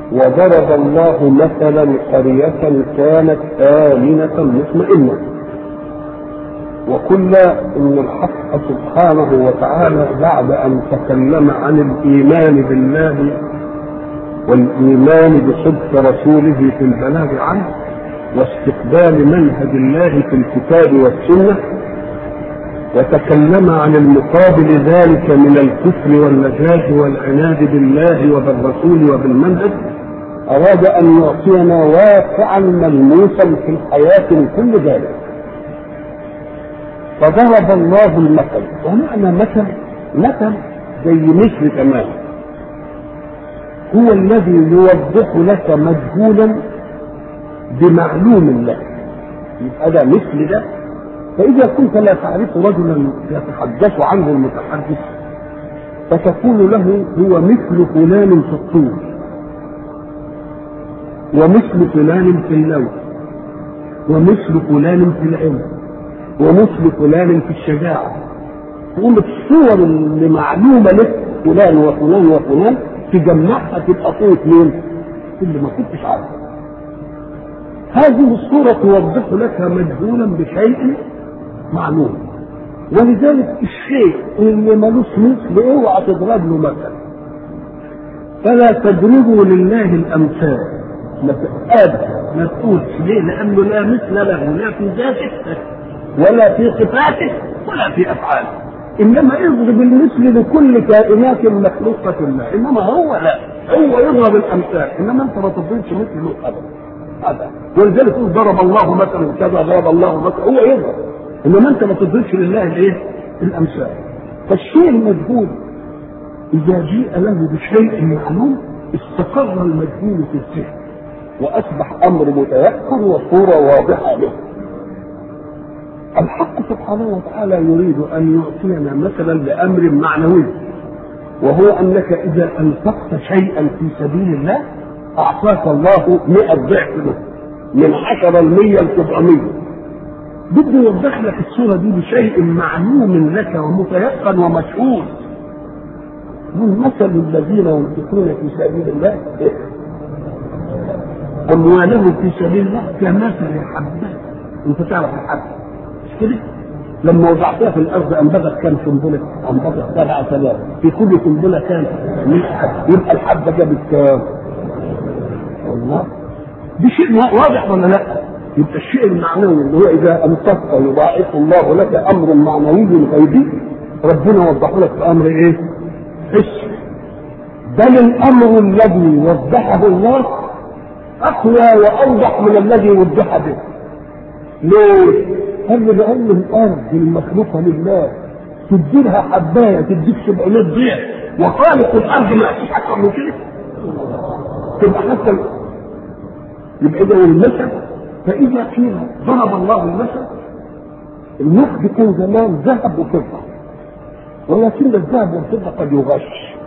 وضرب الله مثلا قرية كانت آمنة مطمئنة وقلنا ان الحق سبحانه وتعالى بعد ان تكلم عن الايمان بالله والايمان بصدق رسوله في البلاغ عنه واستقبال منهج الله في الكتاب والسنه وتكلم عن المقابل ذلك من الكفر والنجاة والعناد بالله وبالرسول وبالمنهج أراد أن يعطينا واقعا ملموسا في الحياة من كل ذلك فضرب الله المثل ومعنى مثل مثل زي مثل تمام هو الذي يوضح لك مجهولا بمعلوم لك يبقى ده مثل ده فإذا كنت لا تعرف رجلا يتحدث عنه المتحدث فتقول له هو مثل فلان في الطول ومثل فلان في اللون ومثل فلان في العلم ومثل فلان في الشجاعة تقول الصور اللي معلومة لك فلان وفلان وفلان تجمعها تبقى صورة مين؟ اللي ما كنتش عارفه هذه الصورة توضح لك مجهولا بشيء معلوم ولذلك الشيء اللي ملوش مثل اوعى تضرب له مثل فلا تضربوا لله الامثال ما تبقاش ما تقولش ليه لانه لا مثل له لا في ذاته ولا في صفاته ولا في افعاله انما اضرب المثل لكل كائنات مخلوقه الله انما هو لا هو يضرب الامثال انما انت ما تضربش مثله ابدا هذا ولذلك يقول ضرب الله مثلا كذا ضرب الله مثلا هو يضرب انما انت ما تضربش لله الايه؟ الامثال فالشيء المجهول اذا جيء له بشيء معلوم استقر المجهول في الذهن واصبح امر متيقن وصوره واضحه له الحق سبحانه وتعالى يريد ان يعطينا مثلا لامر معنوي وهو انك اذا انفقت شيئا في سبيل الله اعطاك الله مئة ضعف له من عشرة المية لسبعمية بده يوضح لك الصورة دي بشيء معلوم لك ومتيقن ومشهود من مثل الذين ينفقون في سبيل الله أموالهم في سبيل الله كمثل حبة أنت تعرف الحبة مش كده؟ لما وضعتها في الارض انبتت كم سنبله؟ انبتت سبع ثلاث في كل سنبله كام؟ 100 حبه يبقى الحبه جابت كام؟ الله دي شيء واضح ولا لا؟ يبقى الشيء المعنوي اللي هو اذا انفقت يضاعف الله لك امر معنوي غيبي ربنا وضحه لك في امر ايه؟ حسي بل الامر الذي وضحه الله اقوى واوضح من الذي وضح به ليه؟ قال بأن الأرض المخلوقة لله تديلها حباية تديك 700 ضعف وخالق الأرض ما يعطيش أكثر من كده تبقى حتى يبقى إذا المثل فإذا قيل ضرب الله المثل النقد كان زمان ذهب وفضة ولكن الذهب والفضة قد يغش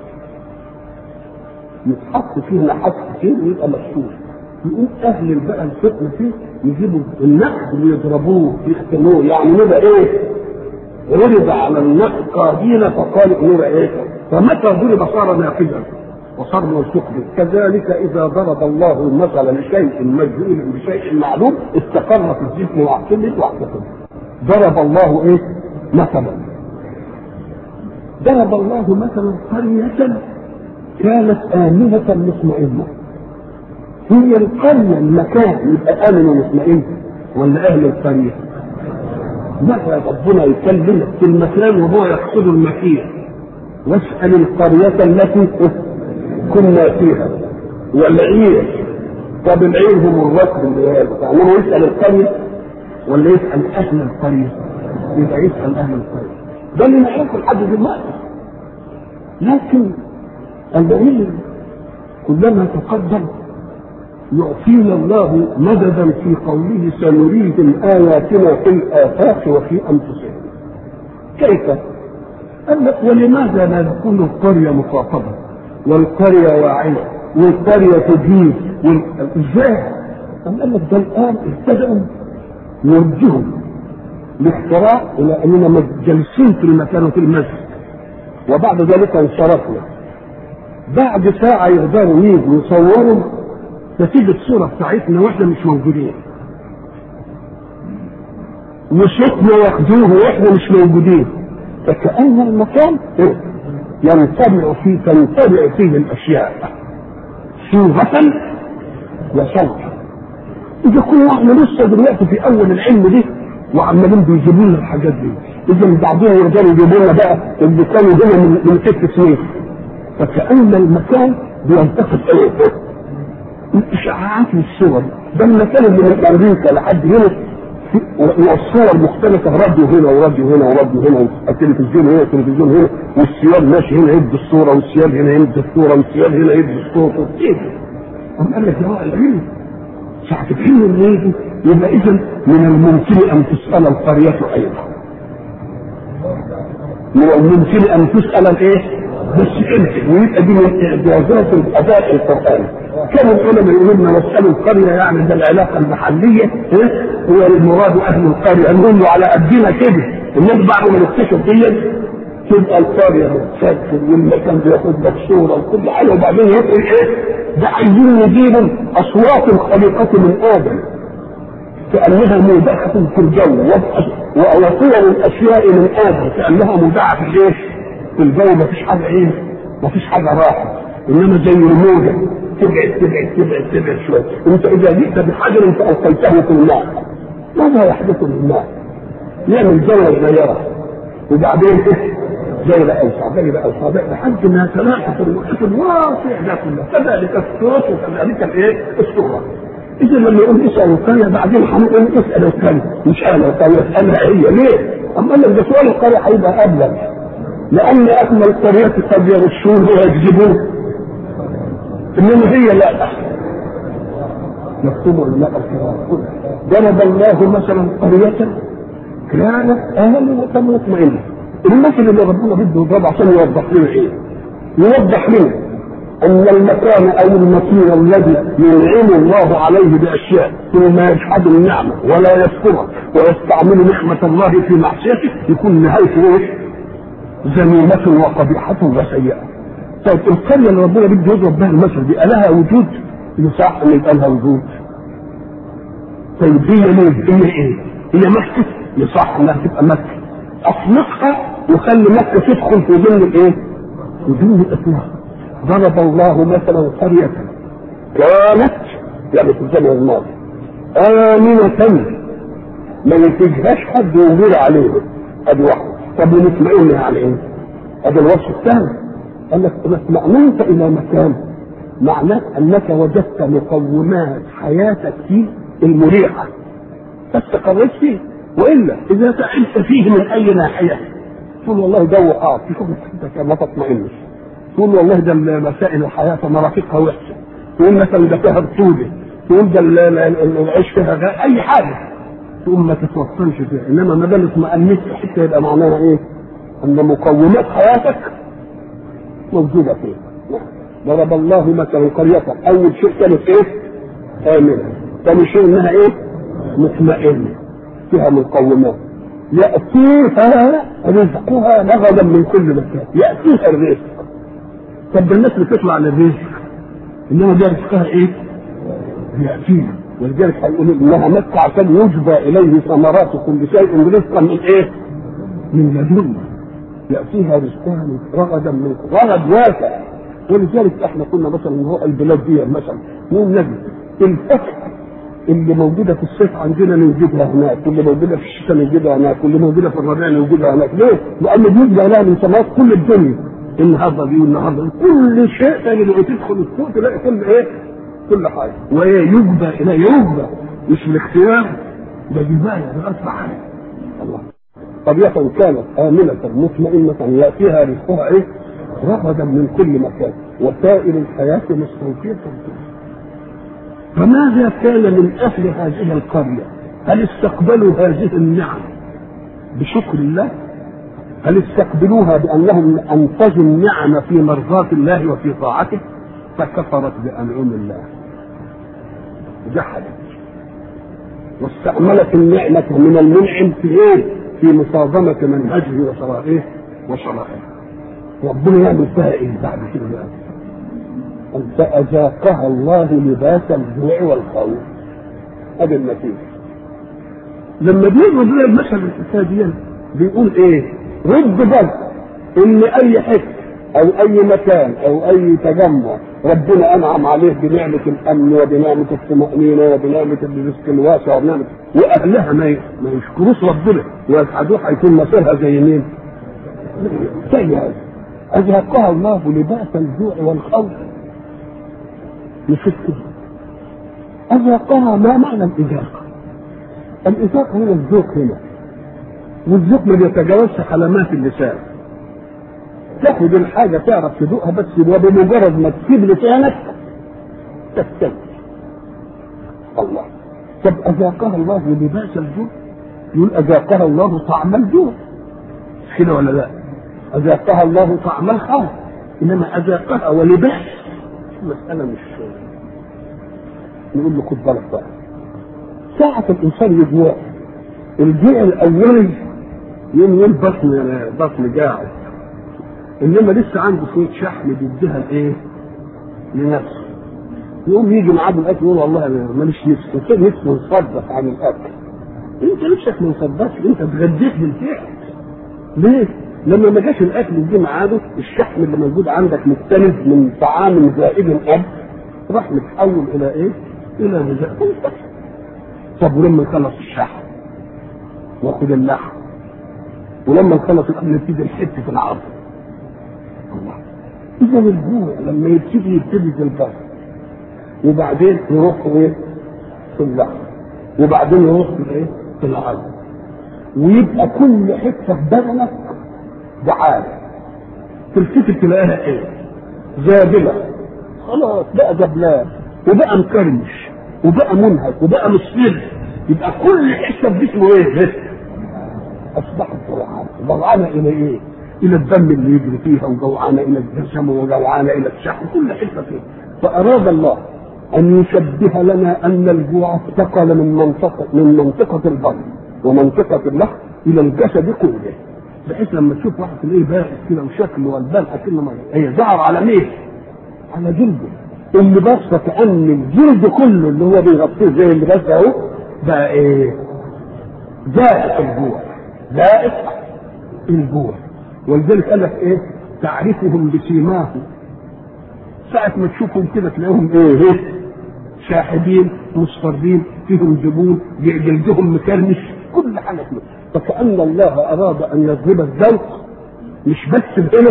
يتحط فيه نحاس كتير ويبقى مكسور يقول اهل بقى الفقه فيه يجيبوا النقد ويضربوه يختموه يعني نبقى ايه؟ عرض على النقد قادين فقال نبقى ايه؟ فمتى ضرب صار نافذا وصار موثوق به كذلك اذا ضرب الله المثل لشيء مجهول بشيء معلوم استقر في الجسم واعتمد واعتقد ضرب الله ايه؟ مثلا ضرب الله مثلا قرية كانت آمنة مطمئنة هي القرية المكان يبقى آمن ومطمئن ولا أهل القرية؟ متى ربنا يكلمك في المكان وهو يقصد المكان واسأل القرية التي كنا فيها والعير طب العير هم الركب اللي هي يعني هو يسأل القرية ولا يسأل أهل القرية؟ يبقى يسأل أهل القرية ده اللي نعرفه لحد دلوقتي لكن العلم كلما تقدم يعطينا الله مددا في قوله سنريهم آياتنا في الآفاق وفي أنفسهم كيف؟ قال لك ولماذا لا تكون القرية مخاطبة والقرية واعية والقرية تجيب ازاي؟ قال لك ده الآن ابتدأوا يوجهوا الاختراع إلى أننا جالسين في المكان وفي المسجد وبعد ذلك انصرفنا بعد ساعة يقدروا يجوا يصوروا نتيجة الصورة بتاعتنا واحنا مش موجودين وصوتنا ياخدوه واحنا مش موجودين فكأن المكان ينطبع فيه تنطبع فيه الأشياء صورة وصوتا إذا كنا احنا لسه دلوقتي في أول العلم دي وعمالين بيجيبوا لنا الحاجات دي إذا بعدين يرجعوا يجيبوا لنا بقى اللي كانوا هنا من من ست سنين فكأن المكان بينتقد إيه؟ الإشعاعات والصور ده المكان اللي من أمريكا لحد هنا والصور مختلفة راديو هنا وراديو هنا وراديو هنا التلفزيون هنا التلفزيون هنا والسيال ماشي هنا يدي الصورة والسيال هنا يدي الصورة والسيال هنا يدي الصورة ايه أم قال لك يا العلم ساعة الحلم اللي يجي يبقى إذا من الممكن أن تسأل القرية أيضا من الممكن أن تسأل الإيه؟ بس امتى ويبقى دي من إعجازات الأداء القرآني كانوا العلماء يقولون لنا واسألوا القرية يعني ده العلاقة المحلية هو المراد أهل القرية نقول له على قدنا كده الناس بعد ما نكتشف دي تبقى القرية بتسجل والمكان بياخد لك صورة وكل حاجة وبعدين يقول إيه ده عايزين نجيب أصوات الخليقة من آدم كأنها مودعة في الجو وصور الأشياء من آدم كأنها مودعة في الإيه؟ في الجو مفيش حاجة إيه؟ مفيش حاجة راحة إنما زي الموجة تبعد تبعد تبعد تبعد شوية أنت إذا جئت بحجر أنت ألقيته في الماء ماذا يحدث للماء؟ يعمل جولة صغيرة وبعدين إيه؟ دايرة أوسع دايرة أوسع لحد ما تلاقي المحيط الواسع ده كله كذلك الصوت وكذلك الإيه؟ الصورة إذا لما يقول اسأل القرية بعدين هنقول اسأل القرية مش أنا القرية اسألها هي ليه؟ أما قال لك ده سؤال القرية هيبقى أبلغ لأن أهل القرية قد يغشون ويكذبون إنما هي لا مكتوب الماء الكرام ضرب الله مثلا قرية كانت آمنة مطمئنة المثل اللي ربنا بده يضربه عشان يوضح لنا ايه؟ يوضح لنا ان المكان او المكين الذي ينعم الله عليه باشياء ثم يجحد النعمه ولا يشكرها ويستعمل نعمه الله في معصيته يكون نهايته ايه؟ ذميمه وقبيحه وسيئه. طيب القريه اللي ربنا بده يضرب بها المثل دي لها وجود؟ يصح ان يبقى لها وجود. طيب هي ليه؟ هي ايه؟ هي مكه يصح انها تبقى مكه. اطلقها وخلي مكه تدخل في ضمن الايه؟ في ضمن الاطلاق. ضرب الله مثلا قرية كانت يعني في الزمن الماضي آمنة ما ينتجهاش حد يغير عليه ادي واحد طب ونطمئن على ايه؟ ادي الوصف الثاني قال لك اذا اطمأننت الى مكان معناه انك وجدت مقومات حياتك فيه المريحة فاستقريت فيه والا اذا تعبت فيه من اي ناحية تقول والله جو حار تشوف انت ما تطمئنش تقول والله ده مسائل الحياه مرافقها وحشه تقول مثلا ده فيها رطوبه تقول ده العيش فيها غير اي حاجه تقوم ما تتوصلش فيها انما ما دام اطمأنيت في حته يبقى معناها ايه؟ ان مقومات حياتك موجوده فيه ضرب الله مثلا قرية أول شيء كانت إيه؟ آمنة. ثاني شيء إنها إيه؟ مطمئنة. فيها مقومات. يأتيها رزقها رغدا من كل مكان. يأتيها الرزق. طب الناس بتطلع للرزق انما ده رزقها ايه؟ ياتينا ولذلك هيقول انها مكه عشان يجبى اليه ثمرات كل شيء رزقا من ايه؟ من لدنا ياتيها رزقها من رغدا من رغد واسع ولذلك احنا كنا مثلا هو البلاد دي مثلا نقول نجد الفاكهه اللي موجوده في الصيف عندنا نوجدها هناك واللي موجوده في الشتاء نوجدها هناك واللي موجوده في الربيع نوجدها هناك ليه؟ لان بيجبى لها من ثمرات كل الدنيا النهارده دي والنهارده كل شيء تاني لو تدخل السوق تلاقي كل ايه؟ كل حاجه وايه يجبى الى يجبى مش بالاختيار ده جبايه ده غصب عنك الله طبيعة كانت آمنة مطمئنة يأتيها رزقها إيه؟ رغدا من كل مكان وسائل الحياة مستوفية فماذا كان من أهل هذه القرية؟ هل استقبلوا هذه النعم بشكر الله؟ هل استقبلوها بانهم انتجوا النعم في مرضاة الله وفي طاعته فكفرت بانعم الله جحدت واستعملت النعمة من المنعم في ايه؟ في مصادمة منهجه وشرائعه وشرائعه ربنا يعمل فيها ايه بعد كده بقى؟ فأذاقها الله لباس الجوع والخوف هذه النتيجة لما بيضرب لنا المثل الحكايه بيقول ايه؟ رد بل ان اي حته او اي مكان او اي تجمع ربنا انعم عليه بنعمه الامن وبنعمه الطمانينه وبنعمه الرزق الواسع وبنعمه واهلها ما ما يشكروش ربنا ويسعدوه هيكون مصيرها زي مين؟ زي هذا اذاقها الله لباس الجوع والخوف يشك اذاقها ما معنى الاذاقه؟ الاذاقه هنا الذوق هنا والذوق ما بيتجاوزش حلمات اللسان تاخد الحاجة تعرف تذوقها بس وبمجرد ما تسيب لسانك تستوي الله طب أذاقها الله لباس الجوع يقول أذاقها الله طعم الجوع كده ولا لا؟ أذاقها الله طعم الخوف إنما أذاقها ولباس المسألة مش نقول له خد بالك بقى ساعة الإنسان يجوع الجوع الأولي يوم يوم بطن بطن قاعد انما لسه عنده شويه شحم بيديها الايه؟ لنفسه يقوم يجي معاه بالاكل يقول والله انا ماليش نفس كده نفسه يصدق عن الاكل انت نفسك ما يصدقش انت اتغديت بالفعل ليه؟ لما ما جاش الاكل يجي ميعاده الشحم اللي موجود عندك مختلف من طعام زائد اب راح متحول الى ايه؟ الى غذاء طب ولما نخلص الشحم واخد اللحم ولما نخلص الاكل نبتدي الحته في العظم الله اذا الجوع لما يبتدي يبتدي في البطن وبعدين يروح ايه في اللحم وبعدين يروح في ايه في العظم ويبقى كل حته في بدنك جعانه تلتفت تلاقيها ايه زابله خلاص بقى جبلان وبقى مكرمش وبقى منهك وبقى مصفر يبقى كل حته في جسمه ايه اصبحت جوعانه جوعانه الى ايه الى الدم اللي يجري فيها وجوعانه الى الجسم وجوعانه الى الشحم كل حته فيها فاراد الله ان يشبه لنا ان الجوع انتقل من منطقه من منطقه البطن ومنطقه اللحم الى الجسد كله بحيث لما تشوف واحد تلاقيه بائس كده وشكله غلبان اكنه ما هي ظهر على مين؟ على جلده اللي بس كان الجلد كله اللي هو بيغطيه زي اللي بس اهو بقى ايه؟ ذائق الجوع ذائق الجوع ولذلك قال لك ايه تعرفهم بسيماهم ساعة ما تشوفهم كده تلاقيهم ايه ايه شاحبين مصفرين فيهم زبون جلدهم مكرمش كل حاجة كده فكأن الله أراد أن يضرب الذوق مش بس هنا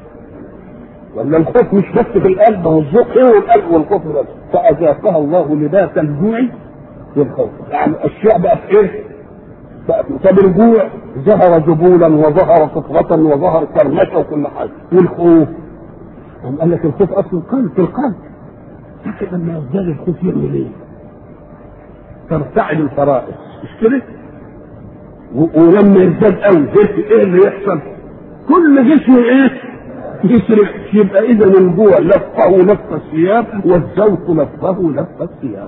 ولا الخوف مش بس في القلب هو الذوق هنا والقلب والخوف بس فأذاقها الله لباس الجوع والخوف يعني الأشياء بقى في إيه؟ بقى طب الجوع ظهر ذبولا وظهر فطرة وظهر كرمشة وكل حاجة والخوف قام قال لك الخوف أصل القلب في القلب لكن لما يزداد الخوف يعمل إيه؟ ترتعد الفرائض مش كده؟ ولما يزداد قوي ايه اللي يحصل؟ كل جسمه ايه؟ يسرح يبقى اذا الجوع لفه لف الثياب والذوق لفه لف الثياب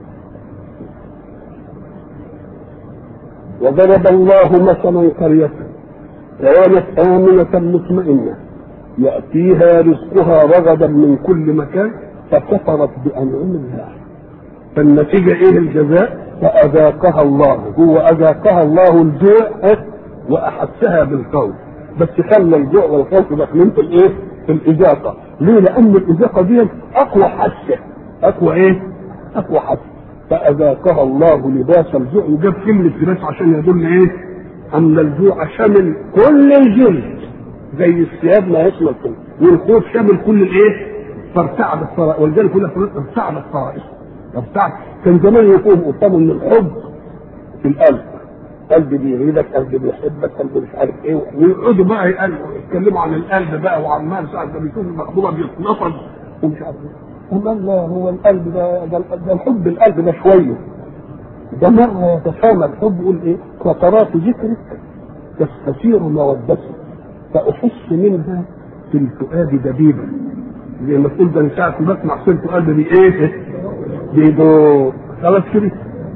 وضرب الله مثلا قرية كانت آمنة مطمئنة يأتيها رزقها رغدا من كل مكان فكفرت بأنعم الله فالنتيجة إيه الجزاء؟ فأذاقها الله هو أذاقها الله الجوع وأحسها بالخوف بس خلى الجوع والخوف داخلين في الإيه؟ في الإذاقة ليه؟ لأن الإذاقة دي أقوى حسة أقوى إيه؟ أقوى حسة فأذاقها الله لباس الجوع وجاب كلمة لباس عشان يدل إيه؟ أن الجوع شامل كل الجلد زي الثياب ما يشمل كل والخوف شامل كل الإيه؟ فارتعد الفرائص ولذلك يقول لك ارتعد الفرائص ارتعد كان زمان يقوم قدامه من الحب في القلب قلب بيغيظك قلب بيحبك قلب مش عارف ايه ويقعدوا بقى يتكلموا عن القلب بقى وعمال ساعه ما بيشوف المخبوره بيتنفض ومش عارف ايه قال لا هو القلب ده ده, ده الحب القلب ده شويه ده مرة يتسامى الحب يقول ايه قطرات ذكرك تستثير مودتي فأحس منها في الفؤاد دبيبا زي ما تقول ده انا ساعة ما بسمع صوت قلبي دي ايه بيدو خلاص كده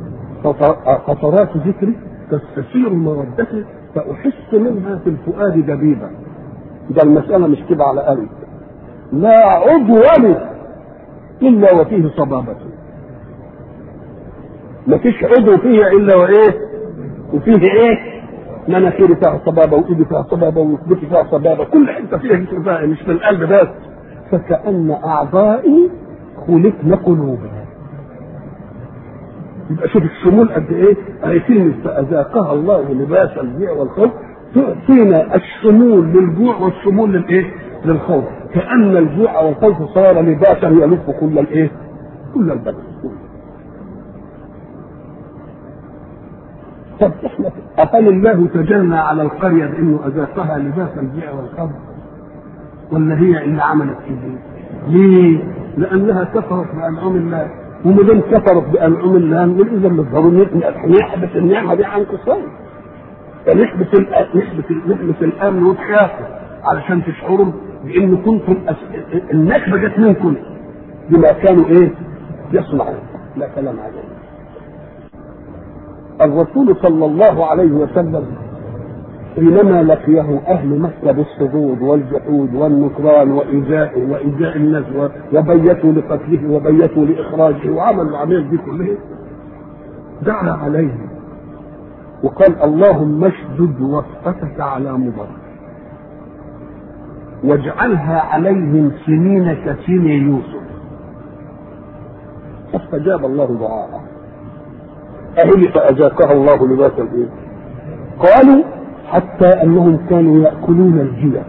قطرات ذكري تستثير مودتي فأحس منها في الفؤاد دبيبا ده المسألة مش كده على قلب لا عضو الا وفيه صبابه ما فيش عضو فيه الا وايه وفيه ايه مناخيري فيها صبابه وايدي فيها صبابه وركبتي فيها صبابه كل حته فيها جسم فيها مش في القلب بس فكأن اعضائي خلقن قلوبا يبقى شوف الشمول قد ايه اهي كلمه فاذاقها الله لباس الجوع والخوف تعطينا الشمول للجوع والشمول للايه؟ للخوف كان الجوع والخوف صار لباسا يلف كل الايه؟ كل البدن طب احنا أقل الله تجنى على القرية بأنه أذاقها لباس الجوع والخوف ولا هي اللي عملت كده؟ ليه؟ لأنها كفرت بأنعم الله وما دام كفرت بأنعم الله نقول إذا بالضروري نحبس النعمة دي عن كفار فنحبس نحبس نحبس الأمن وتخافوا علشان تشعروا بأن كنتم أس... النكبة جت منكم بما كانوا إيه؟ يصنعون لا كلام عليه الرسول صلى الله عليه وسلم حينما لقيه اهل مكه بالصدود والجحود والنكران وايذائه وايذاء الناس وبيتوا لقتله وبيتوا لاخراجه وعملوا العمليه دي كلها دعا عليهم وقال اللهم اشدد وصفتك على مضر واجعلها عليهم سنين كسن يوسف فاستجاب الله دعاءه أهل فأذاقها الله لباس الإيه؟ قالوا حتى أنهم كانوا يأكلون الجلد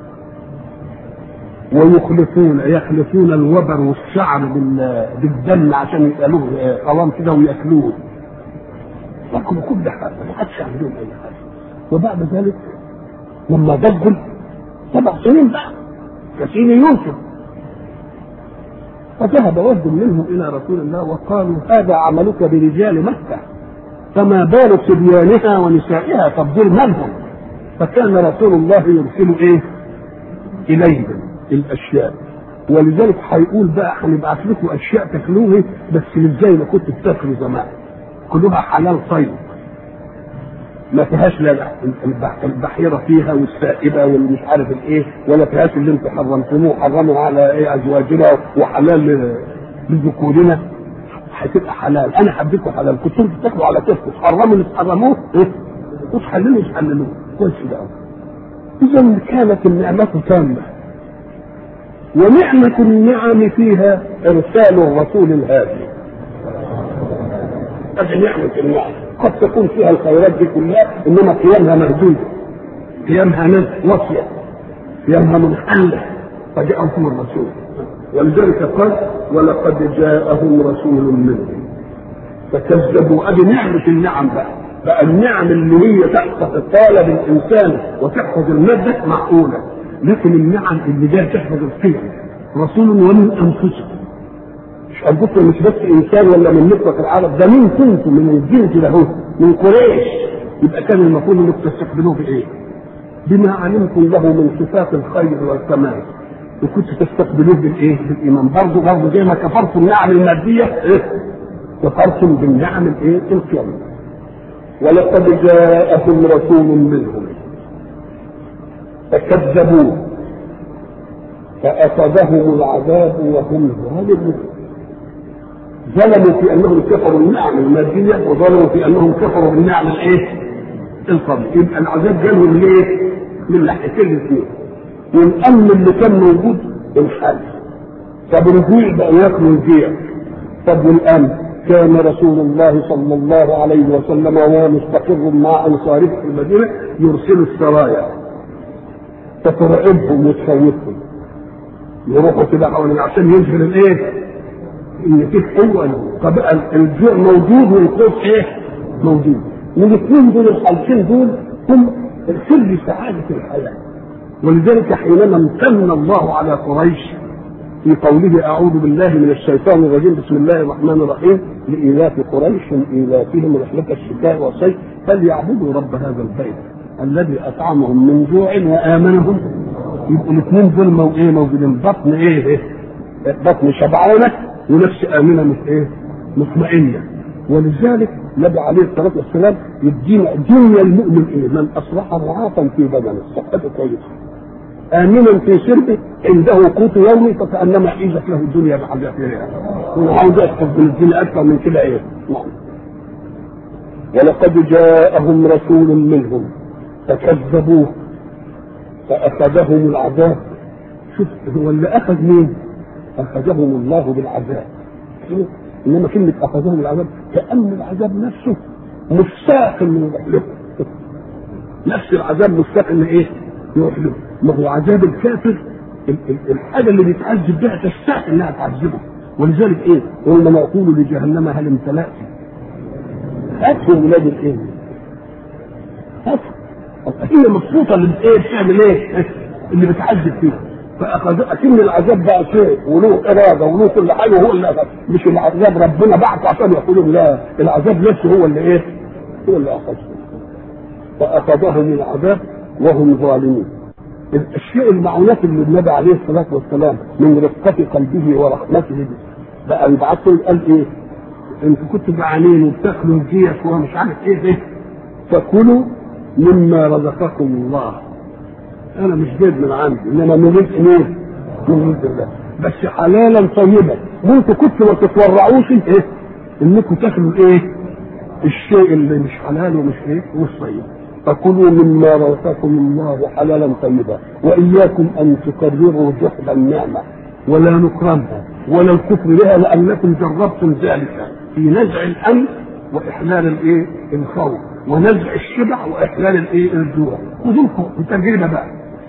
ويخلطون يخلطون الوبر والشعر بالدم عشان يسألوه قوام كده ويأكلوه يأكلوا كل حاجة ما حدش يعملون أي حاجة وبعد ذلك لما ضجوا سبع سنين بقى كسين يوسف فذهب وفد منهم الى رسول الله وقالوا هذا عملك برجال مكه فما بال صبيانها ونسائها طب دول مالهم فكان رسول الله يرسل ايه اليهم الاشياء ولذلك هيقول بقى هنبعث لكم اشياء تاكلوها بس مش زي ما كنتوا بتاكلوا زمان كلها حلال طيب ما فيهاش لا البحيرة فيها والسائبة والمش عارف الايه ولا فيهاش اللي انتم حرمتموه حرموا على ايه ازواجنا وحلال لذكورنا هتبقى حلال انا حبيته حلال كنتوا انتوا بتاكلوا على كيفكم تحرموا اللي تحرموه ايه وتحللوا تحللوه كويس ده اذا كانت النعمة تامة ونعمة النعم فيها ارسال الرسول الهادي هذه نعمة النعم قد تكون فيها الخيرات دي كلها انما قيامها مهدود قيامها واصية قيامها منحلة فجاءهم الرسول ولذلك قال ولقد جاءهم رسول منهم فكذبوا ادي نعمة النعم بقى بقى النعم اللي هي تحفظ طالب الانسان وتحفظ المادة معقولة لكن النعم اللي جايه تحفظ القيم رسول ومن انفسكم مش قصدكم مش بس انسان ولا من نطق العرب ده مين كنتم من الجنس ده هو من قريش يبقى كان المفروض انكم تستقبلوه بايه؟ بما علمتم له من صفات الخير والكمال وكنتوا تستقبلوه بالايه؟ بالايمان برضه برضه زي ما كفرتم النعم الماديه إيه؟ كفرتم بالنعم الايه؟ القيامه ولقد جاءهم رسول منهم فكذبوه فأخذهم العذاب وهم ظالمون ظلموا في انهم كفروا النعم الماديه وظلموا في انهم كفروا بالنعم الايه؟ القبل يبقى العذاب جالهم ليه؟ من ناحيتين الاثنين والامن اللي كان موجود انحل طب الجوع بقى ياكلوا الجيع طب والامن كان رسول الله صلى الله عليه وسلم وهو مستقر مع انصاره في المدينه يرسل السرايا فترعبهم وتخوفهم يروحوا كده حوالين عشان ينزل الايه؟ ان في قوه فبقى الجوع موجود والخوف ايه؟ موجود والاثنين دول الحالتين دول هم سر سعاده الحياه ولذلك حينما امتن الله على قريش في قوله اعوذ بالله من الشيطان الرجيم بسم الله الرحمن الرحيم لايلاف قريش ايلافهم رحله الشتاء والصيف فليعبدوا رب هذا البيت الذي اطعمهم من جوع وامنهم يبقوا الاثنين دول مو ايه موجودين بطن ايه, إيه؟ بطن شبعانه ونفس امنه مش ايه مطمئنه ولذلك النبي عليه الصلاه والسلام يدينا دنيا المؤمن ايه من اصبح رعافا في بدنه صحته كويسه امنا في سربه عنده قوت يومي فكانما حيزت له الدنيا بحذافيرها وعاوز يحفظ من الدنيا اكثر من كده ايه نعم ولقد جاءهم رسول منهم فكذبوه فاخذهم العذاب شوف هو اللي اخذ مين؟ اخذهم الله بالعذاب انما كلمه اخذهم العذاب كان العذاب نفسه مستاق من له نفس العذاب مستاق ان ايه؟ يروح له ما هو عذاب الكافر الحاجه اللي بيتعذب بها تستاق انها تعذبه ولذلك ايه؟ قلنا نقول لجهنم هل امتلأت؟ هاتهم ولاد الايه؟ هاتهم هي مبسوطه اللي ايه بتعمل ايه؟ اللي بتعذب فيها فاخذ اكن العذاب بقى شيء وله اراده وله كل حاجه وهو اللي أخذ. مش العذاب ربنا بعته عشان يقولوا لا العذاب نفسه هو اللي ايه؟ هو اللي اخذه فاخذهم العذاب وهم ظالمون الشيء المعونات اللي النبي عليه الصلاه والسلام من رقه قلبه ورحمته بقى يبعث له قال ايه؟ انتوا كنتوا جعانين وبتاكلوا الجيش ومش عارف ايه ايه فكلوا مما رزقكم الله انا مش جايب من عندي انما من رزق مين؟ من رزق الله بس حلالا طيبا وانتوا كنتوا ما تتورعوش ايه؟ انكم تاكلوا ايه؟ الشيء اللي مش حلال ومش ايه؟ ومش طيب فكلوا مما رزقكم الله حلالا طيبا واياكم ان تكرروا جحد النعمه ولا نكرمها ولا الكفر بها لانكم جربتم ذلك في نزع الامن واحلال الايه؟ الخوف ونزع الشبع واحلال الايه؟ الجوع خذوكم التجربه بقى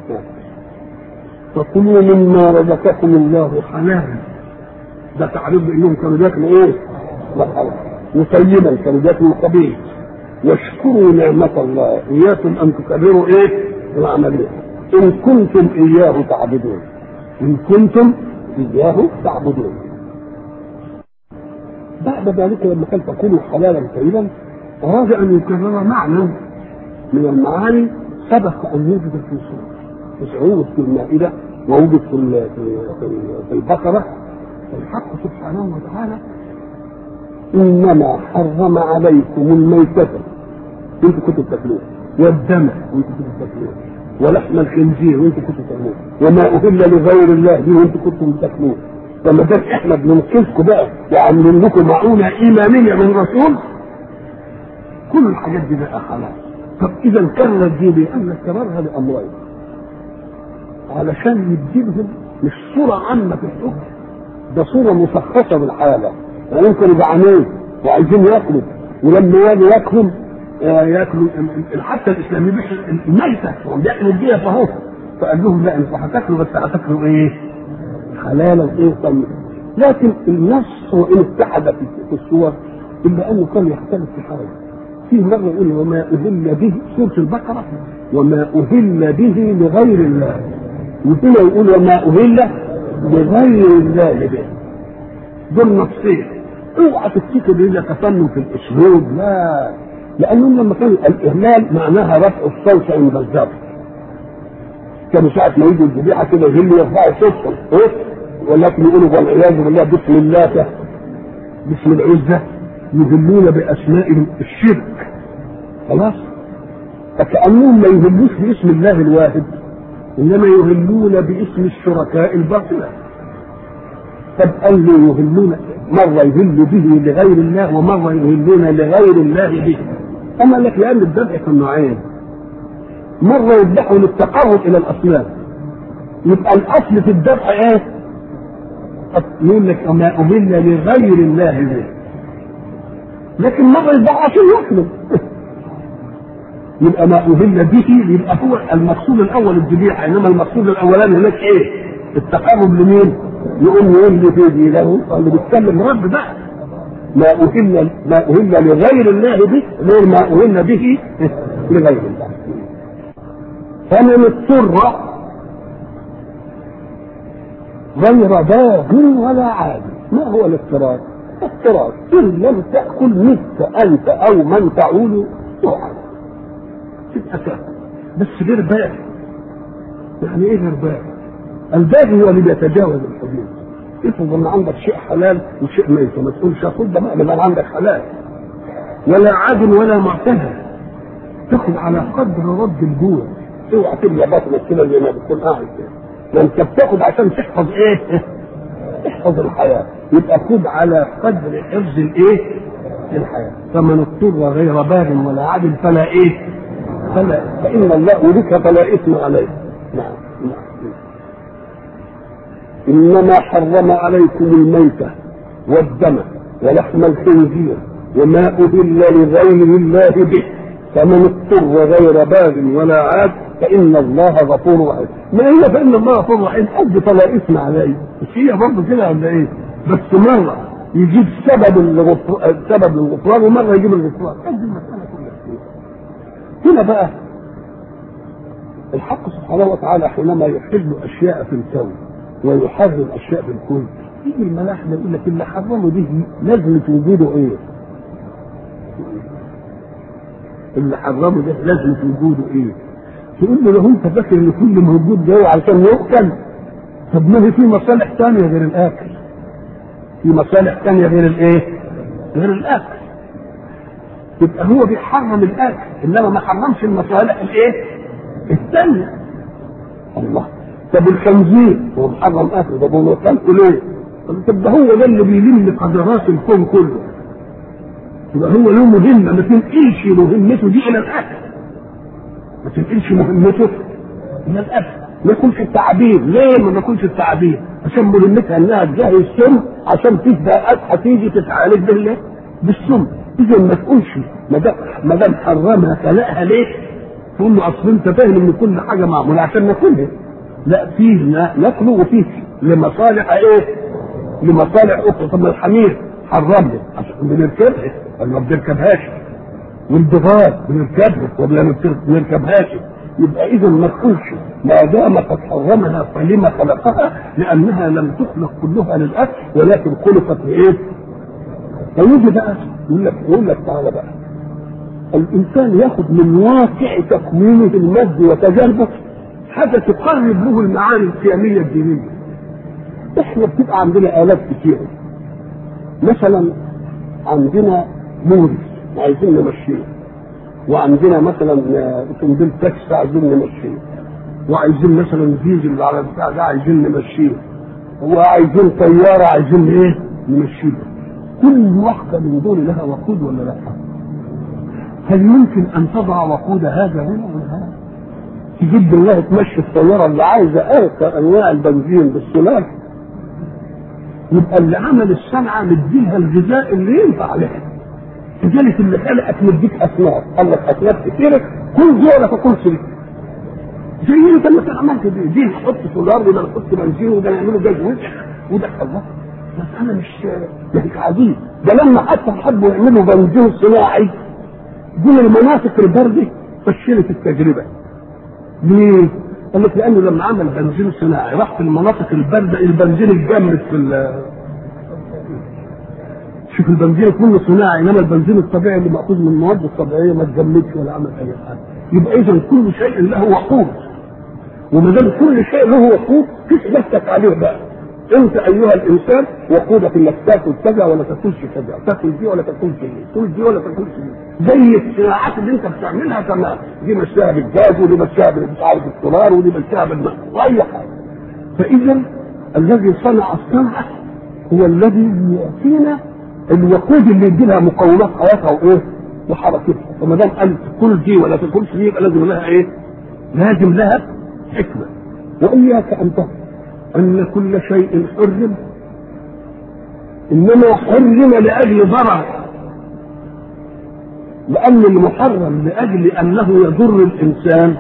فكلوا مما رزقكم الله حلالا ده تعريف بانهم كانوا بياكلوا ايه؟ وطيبا كانوا بياكلوا خبيث واشكروا نعمة الله إياكم أن تكرروا إيه؟ العملية إن كنتم إياه تعبدون إن كنتم إياه تعبدون بعد ذلك لما قال فكلوا حلالا طيبا أراد أن يكرر معنى من المعاني سبق أن وجد في سورة وجد في المائدة ووجد في في البقرة الحق سبحانه وتعالى انما حرم عليكم الميتة انتوا كنتوا بتاكلوه والدم وانتوا كنتوا بتاكلوه ولحم الخنزير وانتوا كنتوا بتاكلوه وما اهل لغير الله به وانتوا كنتوا بتاكلوه فما دام احنا بننقذكم بقى وعاملين لكم معونه ايمانيه من رسول كل الحاجات دي بقى حلال طب اذا كررت دي ليه؟ قال لك كررها لامرين علشان يديلهم مش صوره عامه في الحكم ده صوره مشخصه بالحاله يعني كانوا جعانين وعايزين ياكلوا ولما يجوا ياكلوا ياكلوا حتى الاسلامي مش الميته هم بياكلوا الجيه فهو فقال لهم لا انتوا هتاكلوا بس هتاكلوا ايه؟ حلالا ايه طيب لكن النص وان اتحد في الصور الا انه كان يختلف في حاجه في مره يقول وما اهل به سوره البقره وما اهل به لغير الله وهنا يقول وما اهل لغير الله به دول نصين اوعى تفتكر ان ده تفنن في الاسلوب لا لانهم لما كانوا الاهلال معناها رفع الصوت عند الذبح كانوا ساعة ما يجوا الذبيحة كده يهلوا يرفعوا صوتهم ايه ولكن يقولوا والعياذ بالله باسم اللاتة باسم العزة يهلون بأسماء الشرك خلاص فكأنهم ما يهلوش باسم الله الواحد إنما يهلون باسم الشركاء الباطلة طب قال له يهلون مرة يهل به لغير الله ومرة يهلون لغير الله به أما لك لأن الذبح كان نوعين مرة يذبحوا للتقرب إلى الأصنام يبقى الأصل في الذبح إيه؟ يقول لك ما أهل لغير الله به لكن مرة يذبحوا عشان ياكلوا يبقى ما أهل به يبقى هو المقصود الأول الذبيحة إنما المقصود الأولاني هناك إيه؟ التقرب لمين؟ يقوم يقول لي في دي له اللي بيتكلم رب بقى ما أهل ما أهل لغير الله به غير ما أهل به لغير الله فمن اضطر غير باغ ولا عاد ما هو الاضطرار؟ اضطرار ان لم تاكل مت انت او من تعول تؤخذ تبقى تاكل بس غير باغ يعني ايه غير باغ؟ الباغي هو اللي بيتجاوز الحدود افرض ان عندك شيء حلال وشيء ميت ما تقولش خد ده بقى عندك حلال ولا عادل ولا معتدل تاخذ على قدر رد الجوع اوعى تملى بطنك كده زي ما بتكون قاعد كده ما انت بتاخد عشان تحفظ ايه؟ احفظ الحياه يبقى خد على قدر حفظ الايه؟ الحياه فمن اضطر غير باغ ولا عدل فلا ايه؟ فلا فان الله ولك فلا اثم عليه نعم نعم انما حرم عليكم الميته والدم ولحم الخنزير وما اهل لغير الله به فمن اضطر غير باغ ولا عاد فان الله غفور رحيم ما هي فان الله غفور رحيم قد فلا اثم عليه مش هي برضه كده ولا ايه بس مره يجيب سبب الغفران سبب الغفران ومره يجيب الغفران قد المساله كلها هنا بقى الحق سبحانه وتعالى حينما يحل اشياء في الكون ويحرم اشياء في الكون يجي الملاحده يقول لك اللي حرمه دي لازمه وجوده ايه؟ اللي حرمه ده لازمه وجوده ايه؟ تقول له لو انت فاكر ان كل موجود ده عشان يؤكل طب ما هي في مصالح ثانيه غير الاكل في مصالح ثانيه غير الايه؟ غير الاكل يبقى هو بيحرم الاكل انما ما حرمش المصالح الايه؟ الثانيه الله طب الخنزير هو محرم اكله طب هو خلقه ليه؟ طب ده هو ده اللي بيلم قدرات الكون كله يبقى هو له مهمه ما تنقلش مهمته دي الى الاكل ما تنقلش مهمته الى الاكل ما يكونش التعبير ليه ما يكونش التعبير عشان مهمتها انها تجهز سم عشان تبدا هتيجي تتعالج بالله بالسم اذا ما تقولش ما دام حرمها خلقها ليه تقول له اصل انت فاهم ان كل حاجه معموله عشان ناكلها لا فيه ناكله وفيه لمصالح ايه؟ لمصالح اخرى طب الحمير حرمنا عشان بنركبها ولا ما بنركبهاش والبغال بنركبها ولا ما بنركبهاش يبقى اذا ما تقولش ما دام قد حرمها فلما خلقها لانها لم تخلق كلها للاكل ولكن خلقت لايه؟ فيجي بقى يقول لك يقول لك تعالى بقى الانسان ياخذ من واقع تكوينه المادي وتجاربه حاجه تقرب له المعاني القيميه الدينيه احنا بتبقى عندنا الات كتيره مثلا عندنا مورس عايزين نمشيه وعندنا مثلا اوتوموبيل تاكسي عايزين نمشيه وعايزين مثلا ديزل على بتاع ده عايزين نمشيه وعايزين طياره عايزين ايه نمشيها كل واحده من دول لها وقود ولا لا هل يمكن ان تضع وقود هذا هنا ولا هذا تجيب بالله تمشي الطياره اللي عايزه ارقى انواع البنزين بالسولار يبقى اللي عمل الصنعه مديها الغذاء اللي ينفع لها لذلك اللي خلقك مديك اصناف قال لك اصناف كثيره كل دي ولا تاكلش دي زي انت اللي عملت دي دي نحط سولار وده نحط بنزين وده نعمله جاز وجه وده الله بس انا مش مش عادي ده لما حتى حبوا يعملوا بنزين صناعي دي المناطق البارده فشلت التجربه ليه؟ قال لك لانه لما عمل بنزين صناعي راح في المناطق البارده البنزين اتجمد في ال شوف البنزين كله صناعي انما البنزين الطبيعي اللي ماخوذ من المواد الطبيعيه ما اتجمدش ولا عمل اي حاجه يبقى اذا كل شيء له وقود وما دام كل شيء له وقود قيس نفسك عليه بقى انت ايها الانسان وقودك انك تاكل كذا ولا تاكلش كذا تاكل دي ولا تاكلش دي تاكل دي ولا تاكلش دي زي الصناعات اللي انت بتعملها تمام دي مشاها بالجاز ودي مشاها مش عارف السولار ودي مشاها بالماء واي حاجه فاذا الذي صنع الصنعه هو الذي يعطينا الوقود اللي يدي لها مقومات حياتها وايه وحركتها فما دام قال كل دي ولا تاكلش دي يبقى لازم لها ايه؟ لازم لها حكمه واياك ان تفهم ان كل شيء حرم انما حرم لاجل ضرر لان المحرم لاجل انه يضر الانسان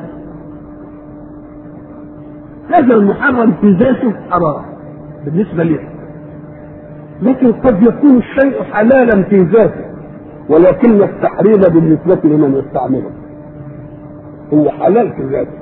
هذا المحرم في ذاته حرام بالنسبه لي لكن قد يكون الشيء حلالا في ذاته ولكن التحريم بالنسبه لمن يستعمله هو حلال في ذاته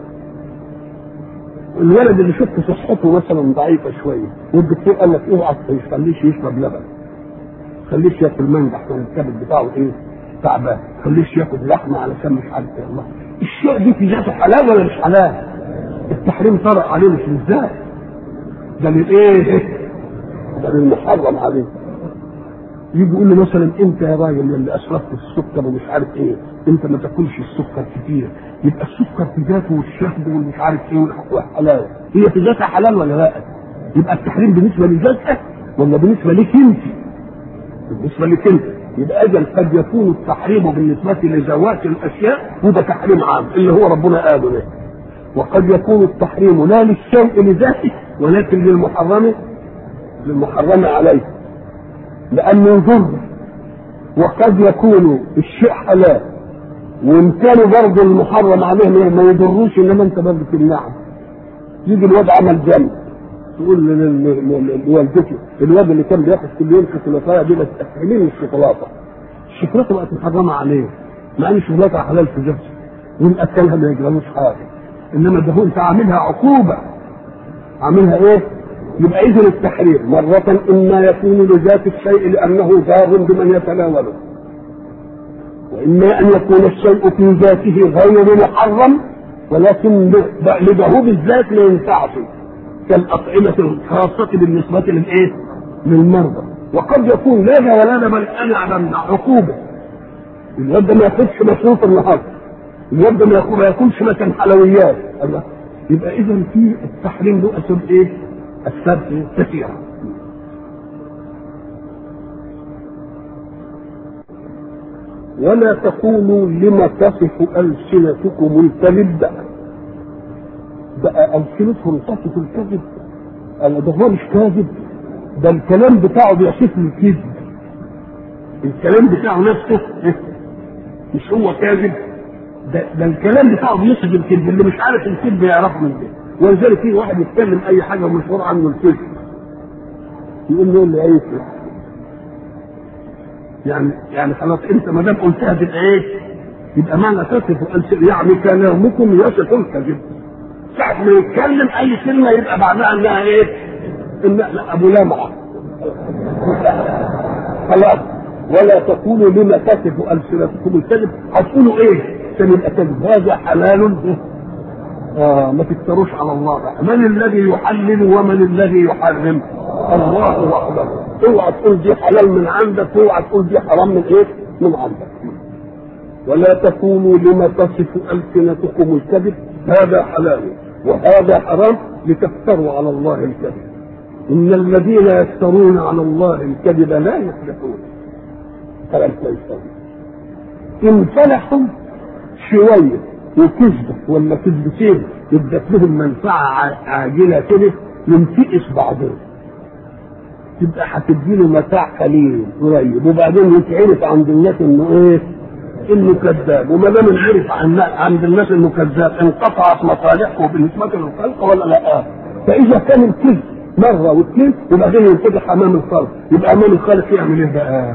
الولد اللي شفت صحته مثلا ضعيفه شويه والدكتور قال لك اوعى ما تخليش يشرب لبن خليش ياكل مانجا عشان الكبد بتاعه ايه تعبان خليش ياكل لحمه علشان مش عارف ايه الله الشيء دي في ذاته حلال ولا مش حلال التحريم طرق عليه مش ازاي ده للايه ده للمحرم عليه يجي يقول له مثلا انت يا راجل اللي اسرفت في السكر ومش عارف ايه انت ما تاكلش السكر كتير يبقى السكر في ذاته والشهد والمش عارف ايه والحلاوه هي في ذاتها حلال ولا لا؟ يبقى التحريم بالنسبه لذاتها ولا بالنسبه لك انت؟ بالنسبه لك انت يبقى اذا قد يكون التحريم بالنسبه لذوات الاشياء وده تحريم عام اللي هو ربنا قاله له وقد يكون التحريم لا للشيء لذاته ولكن للمحرم للمحرم عليه لانه يضر وقد يكون الشيء حلال وان كان برضه المحرم عليه ما يضروش انما انت برضه تمنعه يجي الواد عمل جنب تقول لوالدته الواد اللي كان بياخد كل يوم شوكولاته دي بس تحرمين الشوكولاته الشوكولاته بقت محرمه عليه مع ان الشوكولاته حلال في جسمه وان اكلها ما يجرالوش حاجه انما ده هو انت عاملها عقوبه عاملها ايه؟ يبقى اذا التحريم مرة اما يكون لذات الشيء لانه ضار بمن يتناوله واما ان يكون الشيء في ذاته غير محرم ولكن لده بالذات ما ينفعش كالاطعمة الخاصة بالنسبة للايه؟ للمرضى وقد يكون لا ده ولا ده بل انا بمنع عقوبة الواد ده ما ياخدش مصروف النهارده الواد ده ما ياكلش مثلا حلويات الله يبقى اذا في التحريم له اسباب ايه؟ اسباب كثيره ولا تقولوا لما تصف ألسنتكم الكذب بقى ألسنتهم تصف الكذب ده هو مش كاذب ده الكلام بتاعه بيصف الكذب الكلام بتاعه نفسه مش هو كاذب ده, ده الكلام بتاعه بيصف الكذب اللي مش عارف الكذب يعرفه من ده ولذلك في واحد يتكلم اي حاجه مشهور عنه الكذب يقول له اللي ايه يعني يعني خلاص انت ما دام قلتها تبقى ايه؟ يبقى معنى تصف يعني كلامكم يصف الكذب ساعة ما يتكلم اي كلمه يبقى معناها انها ايه؟ ان لا ابو لمعه خلاص ولا تقولوا لما تصف السنتكم الكذب هتقولوا ايه؟ عشان يبقى كذب هذا حلال آه ما تفتروش على الله بقى من الذي يحلل ومن الذي يحرم الله وحده اوعى تقول دي حلال من عندك اوعى تقول دي حرام من ايه من عندك ولا تقولوا لما تصف السنتكم الكذب هذا حلال وهذا حرام لتفتروا على الله الكذب ان الذين يفترون على الله الكذب لا يفلحون كلام كويس ان فلحوا شويه وكذبه ولا كذبتين ادت لهم منفعه عاجله كده ينتقص بعضهم تبقى هتديله متاع قليل قريب وبعدين يتعرف عند الناس انه ايه؟ انه كذاب وما دام عرف عند الناس انه كذاب انقطعت مصالحه بالنسبه للخلق ولا لا؟ فاذا كان الكذب مره واثنين وبعدين ينفتح امام الخلق يبقى امام الخالق يعمل ايه بقى؟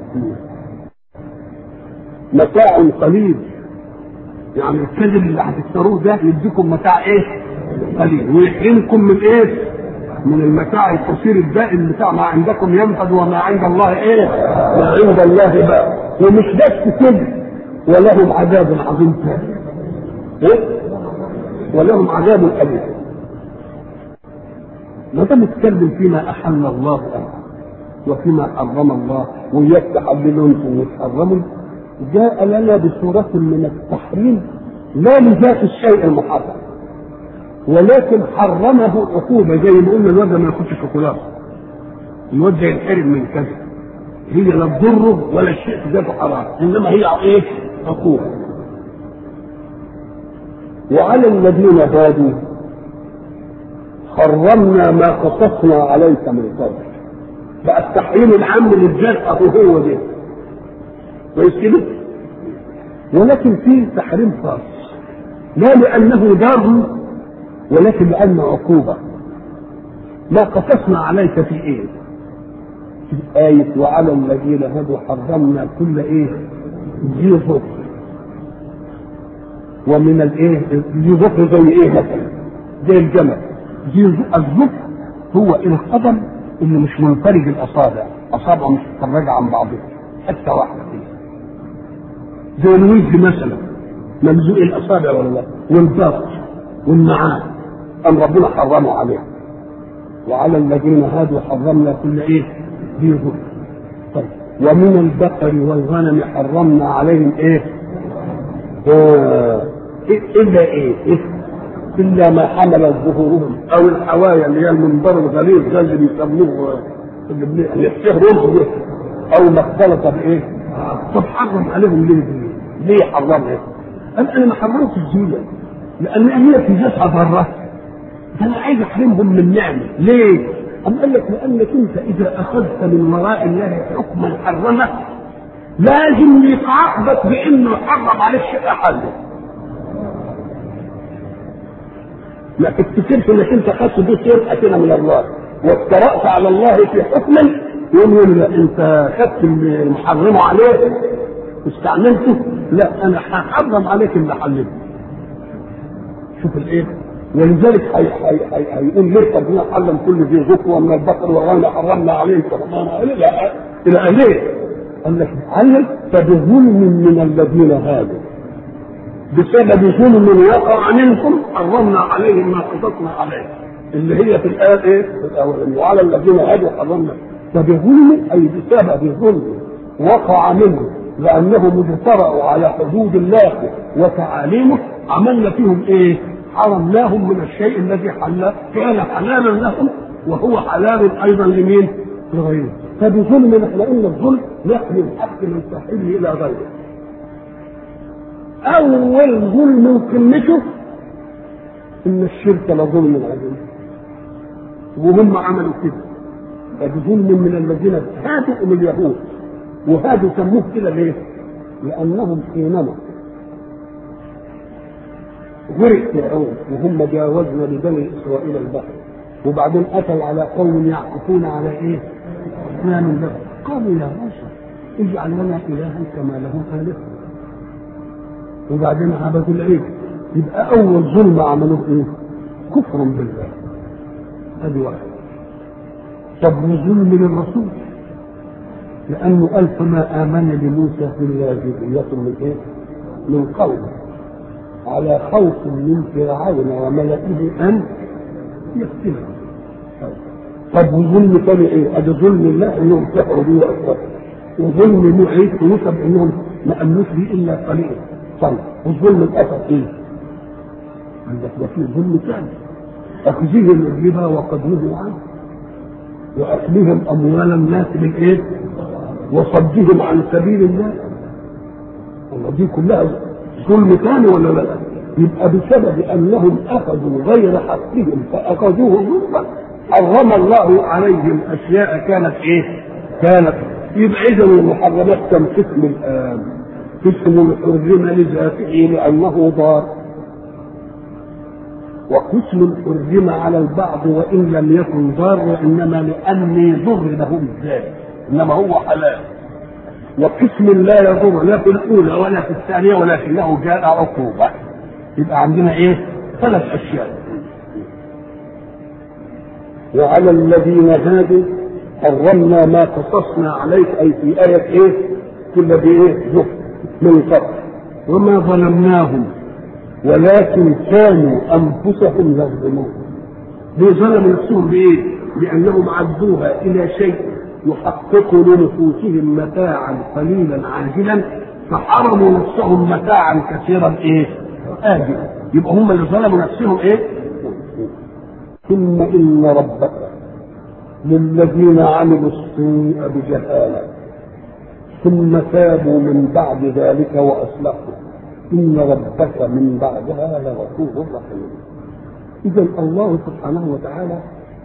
متاع قليل يعني الكذب اللي هتكسروه ده يديكم متاع ايه؟ قليل ويحرمكم من ايه؟ من المتاع القصير الدائم بتاع ما عندكم ينفد وما عند الله ايه؟ ما عند الله بقى ومش بس كده ولهم عذاب عظيم ثاني ايه؟ ولهم عذاب أليم ما دام نتكلم فيما أحل الله له وفيما حرم الله وإياك تحللوا انتم وتحرموا جاء لنا بصورة من التحريم لا لذات الشيء المحرم ولكن حرمه عقوبة زي ما قلنا الواد ما ياخدش شوكولاتة الواد ده ينحرم من كذا هي لا تضره ولا الشيء في ذاته حرام انما هي ايه؟ عقوبة وعلى الذين هادوا حرمنا ما قصصنا عليك من قبل بقى التحريم العام للذات اهو هو ده كويس كده ولكن في تحريم خاص لا لانه دار ولكن لانه عقوبه ما قصصنا عليك في ايه في آية وعلى الذين هدوا حرمنا كل ايه ذي ظفر ومن الايه ذي ظفر زي ايه مثلا زي الجمل ذي الظفر هو القدم اللي مش منفرج الاصابع اصابعه مش متفرجه عن بعضها حتى واحده فيها زي الوجه مثلا ممزوق الاصابع ولا لا والبط والنعام ام ربنا حرمه عليه وعلى الذين هادوا حرمنا كل ايه ذي ظفر طيب ومن البقر والغنم حرمنا عليهم ايه؟ آه الا ايه؟ إيه؟ الا ما حملت ظهورهم او الحوايا اللي هي المنبر الغليظ ده اللي بيسموه اللي بنحشيه رز او ما اختلط بايه؟ طب حرم عليهم ليه دي؟ ليه حرمها؟ قال انا ما حرمتش دي لان هي في ذاتها ضره ده انا عايز احرمهم من نعمه ليه؟ أم قال لك لأنك أنت إذا أخذت من وراء الله حكما حرمه لازم يتعاقبك بأنه حرم عليك شيء حله. ما تفتكرش انك انت خدت دي سرقه كده من الله وافترأت على الله في حكم يقول له لا انت خدت اللي محرمه عليك واستعملته لا انا هحرم عليك اللي حلته. شوف الايه؟ ولذلك هيقول ليه ربنا حرم كل ذي ذكر من البقر والغنم حرمنا عليه فرمانا الى الى اهليه قال لك علم فبظلم من الذين هادوا بسبب ظلم وقع منكم حرمنا عليهم ما قصصنا عليه اللي هي في الايه ايه؟ في الاولانيه وعلى الذين هادوا حرمنا فبظلم اي بسبب ظلم وقع منهم لانهم اجترأوا على حدود الله وتعاليمه عملنا فيهم ايه؟ حرمناهم من الشيء الذي حل كان حلالا لهم وهو حلال ايضا لمين؟ لغيره فبظلم احنا قلنا الظلم يحمي الحق من صاحبه الى غيره اول ظلم وقمته ان الشرك لظلم عظيم وهم عملوا كده فبظلم من الذين هادوا من اليهود وهادوا سموه كده ليه؟ لانهم حينما غرق فرعون وهم جاوزنا لبني اسرائيل البحر وبعدين اتوا على قوم يعكفون على ايه؟ اصنام لهم قالوا يا موسى اجعل لنا الها كما له الهه وبعدين عبدوا العيد يبقى اول ظلم عملوه ايه؟ كفر بالله هذه واحده طب وظلم للرسول لانه قال فما امن لموسى الا ذريه من ايه؟ من قومه على خوف من فرعون وملئه ان يفتنهم طب وظلم تاني ايه؟ ادي ظلم الله انهم كفروا به واكثر وظلم نوح عيسى موسى بانهم ما امنوش به الا قليلا طيب والظلم الاخر ايه؟ عندك ده في ظلم ثاني اخذهم الربا وقد نهوا عنه واكلهم اموال الناس بالايه؟ وصدهم عن سبيل الله والله دي كلها ظلم ثاني ولا لا؟ يبقى بسبب انهم اخذوا غير حقهم فاخذوه ظلما حرم الله عليهم اشياء كانت ايه؟ كانت يبقى اذا المحرمات كم قسم الان؟ قسم حرم لذاته لانه ضار وقسم حرم على البعض وان لم يكن ضار وانما لاني ضر له الذات انما هو حلال وقسم لا يضر لا في الاولى ولا في الثانيه ولكنه جاء عقوبه يبقى عندنا ايه؟ ثلاث اشياء وعلى الذين هادوا حرمنا ما قصصنا عليك اي في ايه ايه؟ كل بايه؟ ذكر من قبل وما ظلمناهم ولكن كانوا انفسهم يظلمون ليه ظلموا نفسهم بايه؟ لانهم عدوها الى شيء يحقق لنفوسهم متاعا قليلا عاجلا فحرموا نفسهم متاعا كثيرا ايه؟ آجلا يبقى هم اللي ظلموا نفسهم ايه؟ ثم ان ربك للذين عملوا السوء بجهاله ثم تابوا من بعد ذلك واصلحوا ان ربك من بعدها لغفور رحيم اذا الله سبحانه وتعالى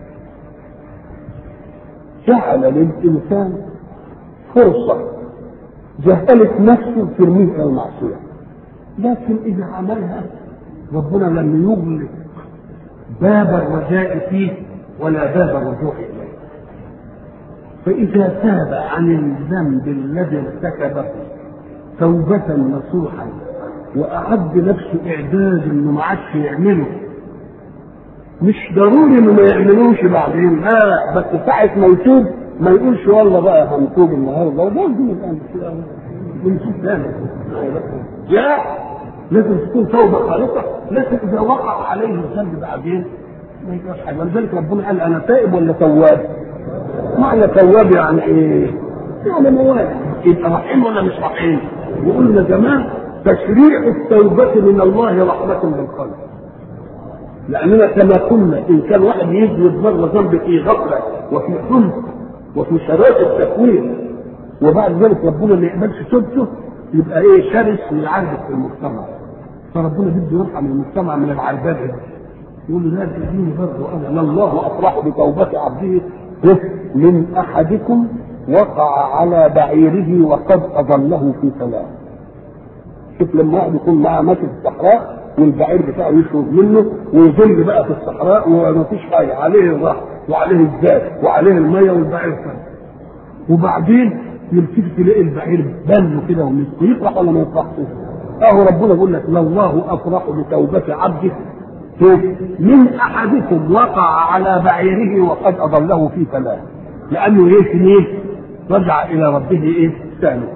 جعل للانسان فرصه جهلت نفسه ترميه الى المعصيه لكن اذا عملها ربنا لم يغلق باب الرجاء فيه ولا باب الرجوع اليه فإذا تاب عن الذنب الذي ارتكبه توبة نصوحا وأعد نفسه إعداد إنه ما عادش يعمله مش ضروري إنه ما يعملوش بعدين لا بس ساعة ما يتوب ما يقولش والله بقى هنتوب النهارده ولازم يبقى نتوب تاني لا لازم تكون توبة خالصة لكن إذا وقع عليه الذنب بعدين ما يبقاش حاجة ولذلك ربنا قال أنا تائب ولا تواب؟ معنى تواب يعني ايه؟ يعني مواد يبقى رحيم ولا مش رحيم؟ وقلنا زمان تشريع التوبة من الله رحمة بالخلق لأننا كما قلنا إن كان واحد يذنب مرة ذنب في غفلة وفي حلم وفي شرائط التكوين وبعد ذلك ربنا ما يقبلش توبته يبقى ايه شرس ويعرف في المجتمع فربنا بده يرحم المجتمع من العربده دي يقول له لا تديني برضه انا الله افرح بتوبه عبده من احدكم وقع على بعيره وقد اضله في سلام شوف لما واحد يكون معاه ماشي في الصحراء والبعير بتاعه يشرب منه ويظل بقى في الصحراء ومفيش حاجه عليه الرحم وعليه الزاد وعليه الميه والبعير فن وبعدين يلتفت تلاقي البعير بل كده ومسك يفرح ولا ما يفرحش؟ اهو ربنا بيقول لك لله افرح بتوبه عبده من احدكم وقع على بعيره وقد اضله في فلاه لانه ايه ايه رجع الى ربه ايه ثاني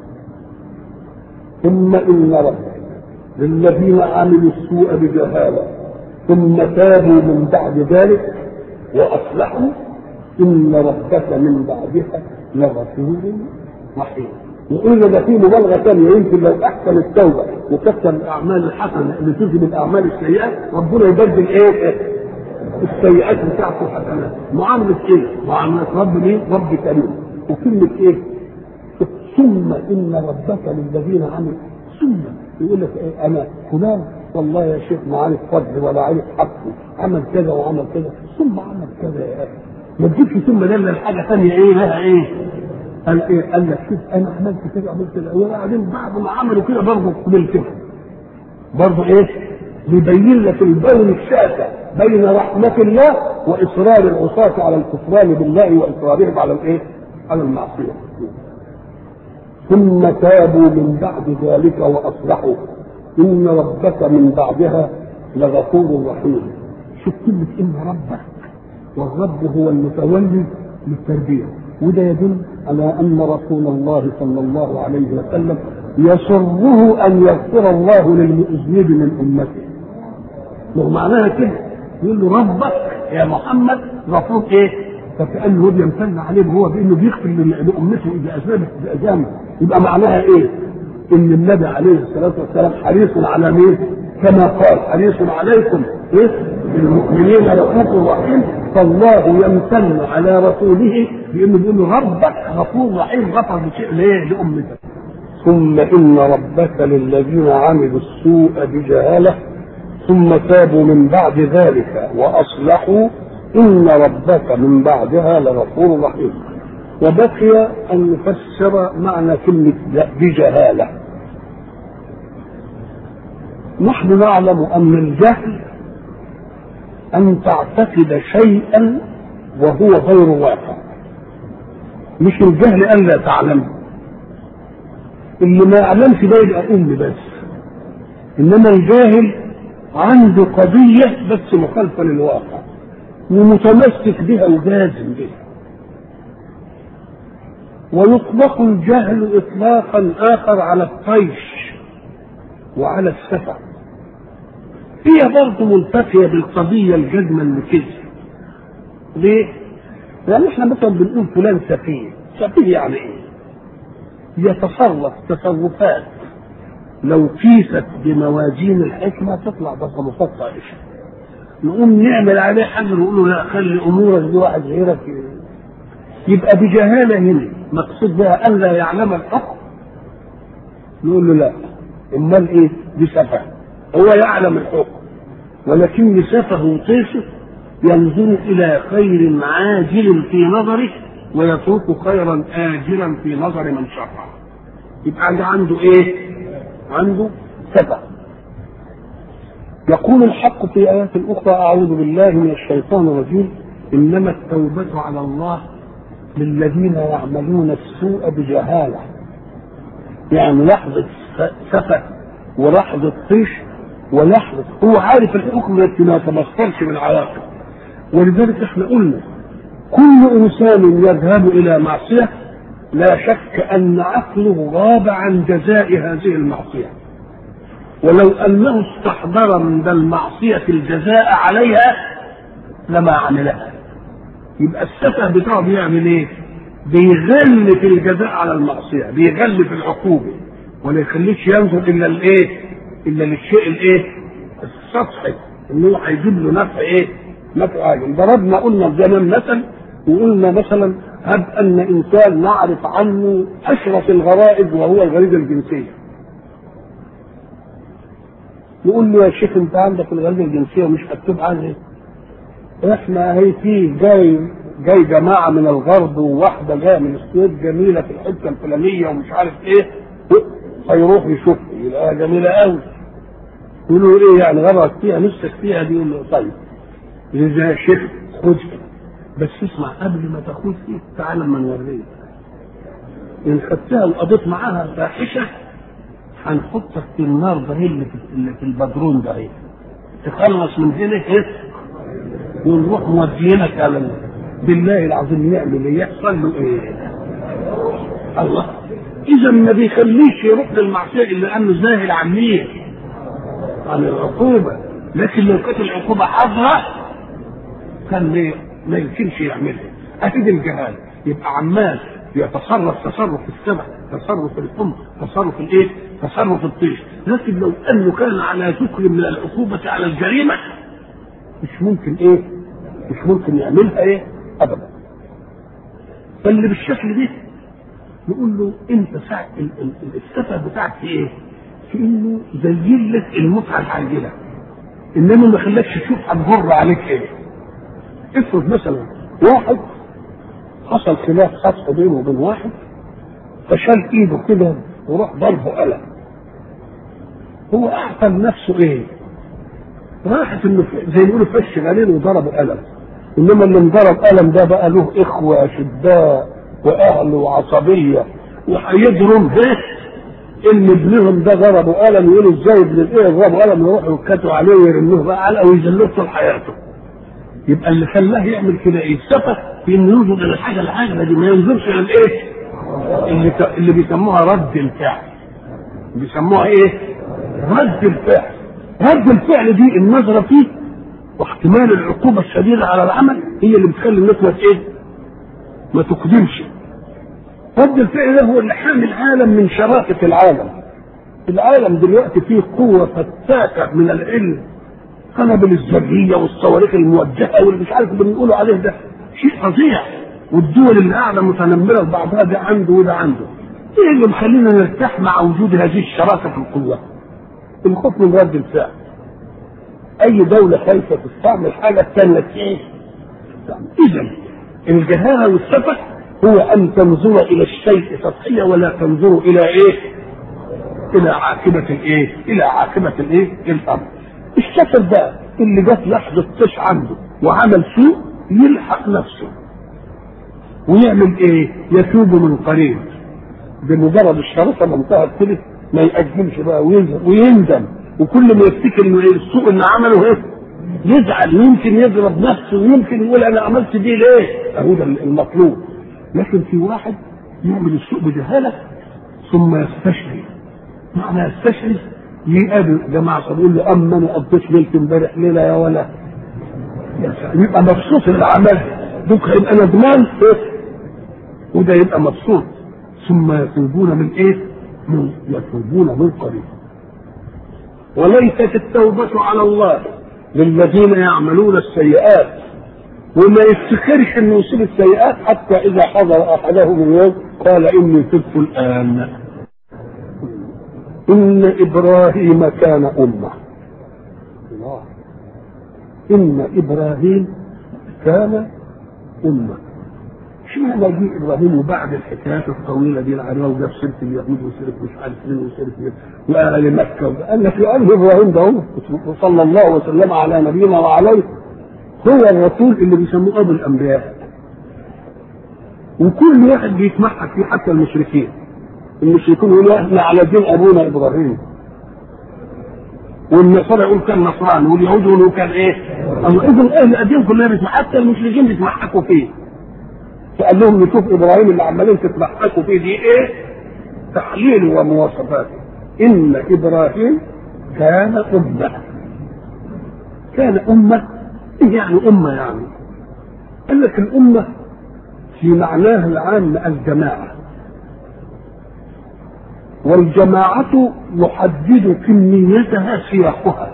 ثم ان ربك للذين عملوا السوء بجهاله ثم تابوا من بعد ذلك واصلحوا ان ربك من بعدها لغفور رحيم وقلنا ده في مبالغه ثانيه يمكن لو احسن التوبه وكثر الاعمال الحسنه اللي تجلب الاعمال السيئه ربنا يبدل ايه؟ السيئات بتاعته حسنات معامله ايه؟ معامله رب مين؟ رب كريم وكلمه ايه؟ ثم ان ربك للذين عملوا ثم يقول لك إيه انا فلان والله يا شيخ ما عارف فضل ولا عارف حقه عمل كذا وعمل كذا ثم عمل كذا يا اخي ما تجيبش ثم دل حاجه ثانيه ايه لها ايه؟ قال ايه؟ قال لك شوف انا عملت كده عملت كده وبعدين بعد ما عملوا كده برضه قبلت كده برضه ايه؟ بيبين لك البون الشاسع بين رحمة الله وإصرار العصاة على الكفران بالله وإصرارهم على الإيه؟ على المعصية. ثم تابوا من بعد ذلك وأصلحوا إن ربك من بعدها لغفور رحيم. شوف كلمة إن ربك والرب هو المتولي للتربية وده يدل على أن رسول الله صلى الله عليه وسلم يسره أن يغفر الله للمذنب من أمته ما معناها كده يقول له ربك يا محمد غفور ايه؟ فكأنه هو بيمتن عليه هو بانه بيغفر لامته اذا اذنبت باجامه يبقى معناها ايه؟ ان النبي عليه الصلاه والسلام حريص على مين؟ كما قال حريص عليكم ايه؟ المؤمنين رؤوف رحيم فالله يمتن على رسوله بانه بيقول له ربك غفور رحيم غفر بشيء ليه؟ لامتك ثم ان ربك للذين عملوا السوء بجهاله ثم تابوا من بعد ذلك واصلحوا ان ربك من بعدها لغفور رحيم وبقي ان نفسر معنى كلمه بجهاله نحن نعلم ان الجهل ان تعتقد شيئا وهو غير واقع مش الجهل ان لا تعلم اللي ما يعلمش ده يبقى ام بس انما الجاهل عنده قضية بس مخالفة للواقع ومتمسك بها وجازم بها ويطلق الجهل إطلاقا آخر على الطيش وعلى السفع هي برضه ملتقية بالقضية الجزمة اللي كده ليه؟ لأن احنا مثلا بنقول فلان سفيه سفيه يعني ايه؟ يتصرف تصرفات لو قيست بموازين الحكمة تطلع تصرفات طائشة نقوم نعمل عليه حاجة نقول له لا خلي أمورك دي واحد غيرك يبقى بجهالة هنا مقصود بها أن لا يعلم الحق نقول له لا أمال إيه دي سفه هو يعلم الحكم ولكن سفه وطيشه ينظر إلى خير عاجل في نظره ويترك خيرا آجلا في نظر من شرعه يبقى عنده إيه؟ عنده سبع يقول الحق في آيات أخرى أعوذ بالله من الشيطان الرجيم إنما التوبة على الله للذين يعملون السوء بجهالة يعني لحظة سفة ولحظة طيش ولحظة هو عارف الحكم التي ما تمثلش من عواقب ولذلك احنا قلنا كل إنسان يذهب إلى معصية لا شك أن عقله غاب عن جزاء هذه المعصية ولو أنه استحضر من المعصية الجزاء عليها لما عملها يبقى السفه بتاعه بيعمل ايه؟ بيغل في الجزاء على المعصيه بيغل في العقوبه ولا يخليش ينظر الا الايه الا للشيء الايه السطحي ان هو هيجيب له نفع ايه نفع عاجل ضربنا قلنا زمان مثل وقلنا مثلا هب ان انسان نعرف عنه اشرف الغرائز وهو الغريزه الجنسيه نقول له يا شيخ انت عندك الغريزه الجنسيه ومش مكتوب عنها احنا هي في جاي جاي جماعه من الغرب وواحده جايه من السويد جميله في الحته الفلانيه ومش عارف ايه فيروح يشوف يلاقيها جميله قوي يقول له ايه يعني غرض فيها نفسك فيها دي يقول له طيب يا شيخ خد بس اسمع قبل ما تاخد فيه تعالى اما نوريك ان خدتها وقضيت معاها فاحشه هنحطك في النار ده اللي في, اللي في البدرون ده ايه تخلص من هنا ايه ونروح مودينك على بالله العظيم يعمل ايه يحصل له ايه الله اذا ما بيخليش يروح للمعصيه الا انه زاهل عن مين عن العقوبه لكن لو كانت العقوبه حاضره كان ما يمكنش يعملها اكيد الجهال يبقى عمال يتصرف تصرف السبع تصرف الام تصرف الايه تصرف الطيش لكن لو انه كان على ذكر من العقوبه على الجريمه مش ممكن ايه مش ممكن يعملها ايه ابدا فاللي بالشكل ده نقول له انت ساعة السفه بتاعك في ايه؟ في انه زين لك المتعه العاجله انما ما خلاكش تشوف هتجر عليك ايه؟ افرض مثلا واحد حصل خلاف خاص بينه وبين واحد فشال ايده كده وراح ضربه قلم هو اعطى لنفسه ايه؟ راحت انه زي ما بيقولوا فش غليل وضربه قلم انما اللي انضرب قلم ده بقى له اخوه اشداء واهل وعصبيه وهيضرب ده ان ابنهم ده ضربوا قلم يقولوا ازاي ابن الايه ضربوا قلم يروحوا يتكتوا عليه ويرموه بقى علقه ويذلوه طول حياته يبقى اللي خلاه يعمل كده ايه؟ السفه في انه ينظر الى الحاجه العاجله دي ما ينظرش الى الايه؟ اللي اللي بيسموها رد الفعل. بيسموها ايه؟ رد الفعل. رد الفعل دي النظره فيه واحتمال العقوبه الشديده على العمل هي اللي بتخلي الناس ما ايه؟ ما تقدمش. رد الفعل ده هو اللي حامي العالم من شراسه العالم. العالم دلوقتي فيه قوه فتاكه من العلم قنابل الذريه والصواريخ الموجهه واللي مش عارف اللي بنقولوا عليه ده شيء فظيع والدول اللي قاعده متنمره لبعضها ده عنده وده عنده ايه اللي مخلينا نرتاح مع وجود هذه الشراسه في القوه؟ الخوف من رد الفعل اي دوله خايفه تستعمل حاجه الثانيه ايه؟ اذا الجهاله والسفه هو ان تنظر الى الشيء سطحيا ولا تنظر الى ايه؟ الى عاقبه الايه؟ الى عاقبه الايه؟ الامر. الشكل ده اللي جت لحظه طش عنده وعمل سوء يلحق نفسه ويعمل ايه؟ يتوب من قريب بمجرد الشرطه ما انتهت كده ما يأجلش بقى ويندم وكل ما يفتكر انه ايه السوء اللي عمله ايه؟ يزعل ويمكن يضرب نفسه ويمكن يقول انا عملت دي ليه؟ اهو ده المطلوب لكن في واحد يعمل السوء بجهاله ثم يستشري معنى يستشري يقابل جماعه يقول له اما انا قضيت ليله امبارح ليله يا ولا يبقى مبسوط اللي عمل دوك هيبقى ندمان وده يبقى مبسوط ثم يتوبون من ايه؟ من يتوبون من قريب وليست التوبة على الله للذين يعملون السيئات وما يفتكرش انه يصيب السيئات حتى اذا حضر احدهم اليوم قال اني تبت الان ان ابراهيم كان امه الله ان ابراهيم كان امه اشمعنى جه ابراهيم وبعد الحكايات الطويله دي العريضه وجاب سيره اليهود وسيره مش عارف مين وسيره مين واهل مكه قال لك يا ابراهيم ده هو صلى الله وسلم على نبينا وعليه هو الرسول اللي بيسموه ابو الانبياء وكل واحد بيتمحك فيه حتى المشركين المشركون يقولوا احنا على دين ابونا ابراهيم والنصارى يقول كان نصراني واليهود يقولوا كان ايه؟ اذا اهل الاديان كلها بيسمع حتى المشركين بيتمحكوا فيه فقال لهم نشوف ابراهيم اللي عمالين تتمحكوا فيه دي ايه؟ تحليله ومواصفاته ان ابراهيم كان امه كان امه ايه يعني امه يعني؟ قال لك الامه في معناه العام الجماعة والجماعة يحدد كميتها سياقها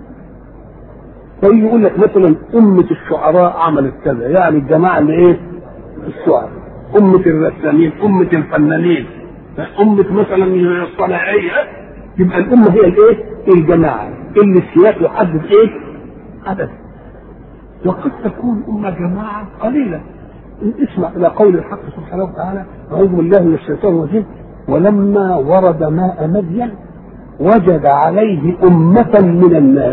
فيجي يقول لك مثلا أمة الشعراء عملت كذا يعني الجماعة اللي إيه؟ الشعراء أمة الرسامين أمة الفنانين أمة مثلا الصناعية يبقى الأمة هي الإيه؟ الجماعة اللي السياق يحدد إيه؟ عدد وقد تكون أمة جماعة قليلة اسمع إلى قول الحق سبحانه وتعالى أعوذ بالله من الشيطان الرجيم ولما ورد ماء مدين وجد عليه أمة من الناس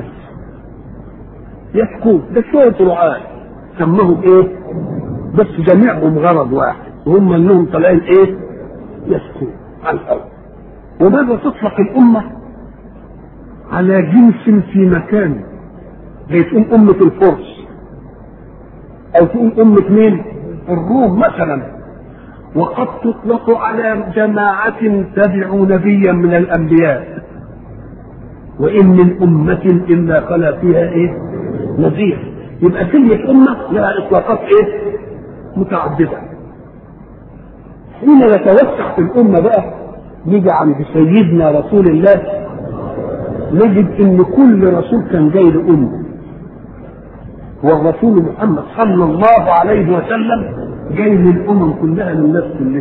يسكون ده شوية رعاة سموهم إيه؟ بس جميعهم غرض واحد وهم انهم طالعين ايه؟ يسكون على الارض وماذا تطلق الامه على جنس في مكان زي تقول أمة الفرس أو تقول أمة مين؟ الروم مثلا وقد تطلق على جماعة تبعوا نبيا من الأنبياء وإن من أمة إلا خلا فيها إيه؟ نذير يبقى كلمة أمة لها إطلاقات إيه؟ متعددة حين نتوسع في الأمة بقى نيجي عند سيدنا رسول الله نجد ان كل رسول كان جاي لأمه والرسول محمد صلى الله عليه وسلم جاي للأمم كلها للناس كلها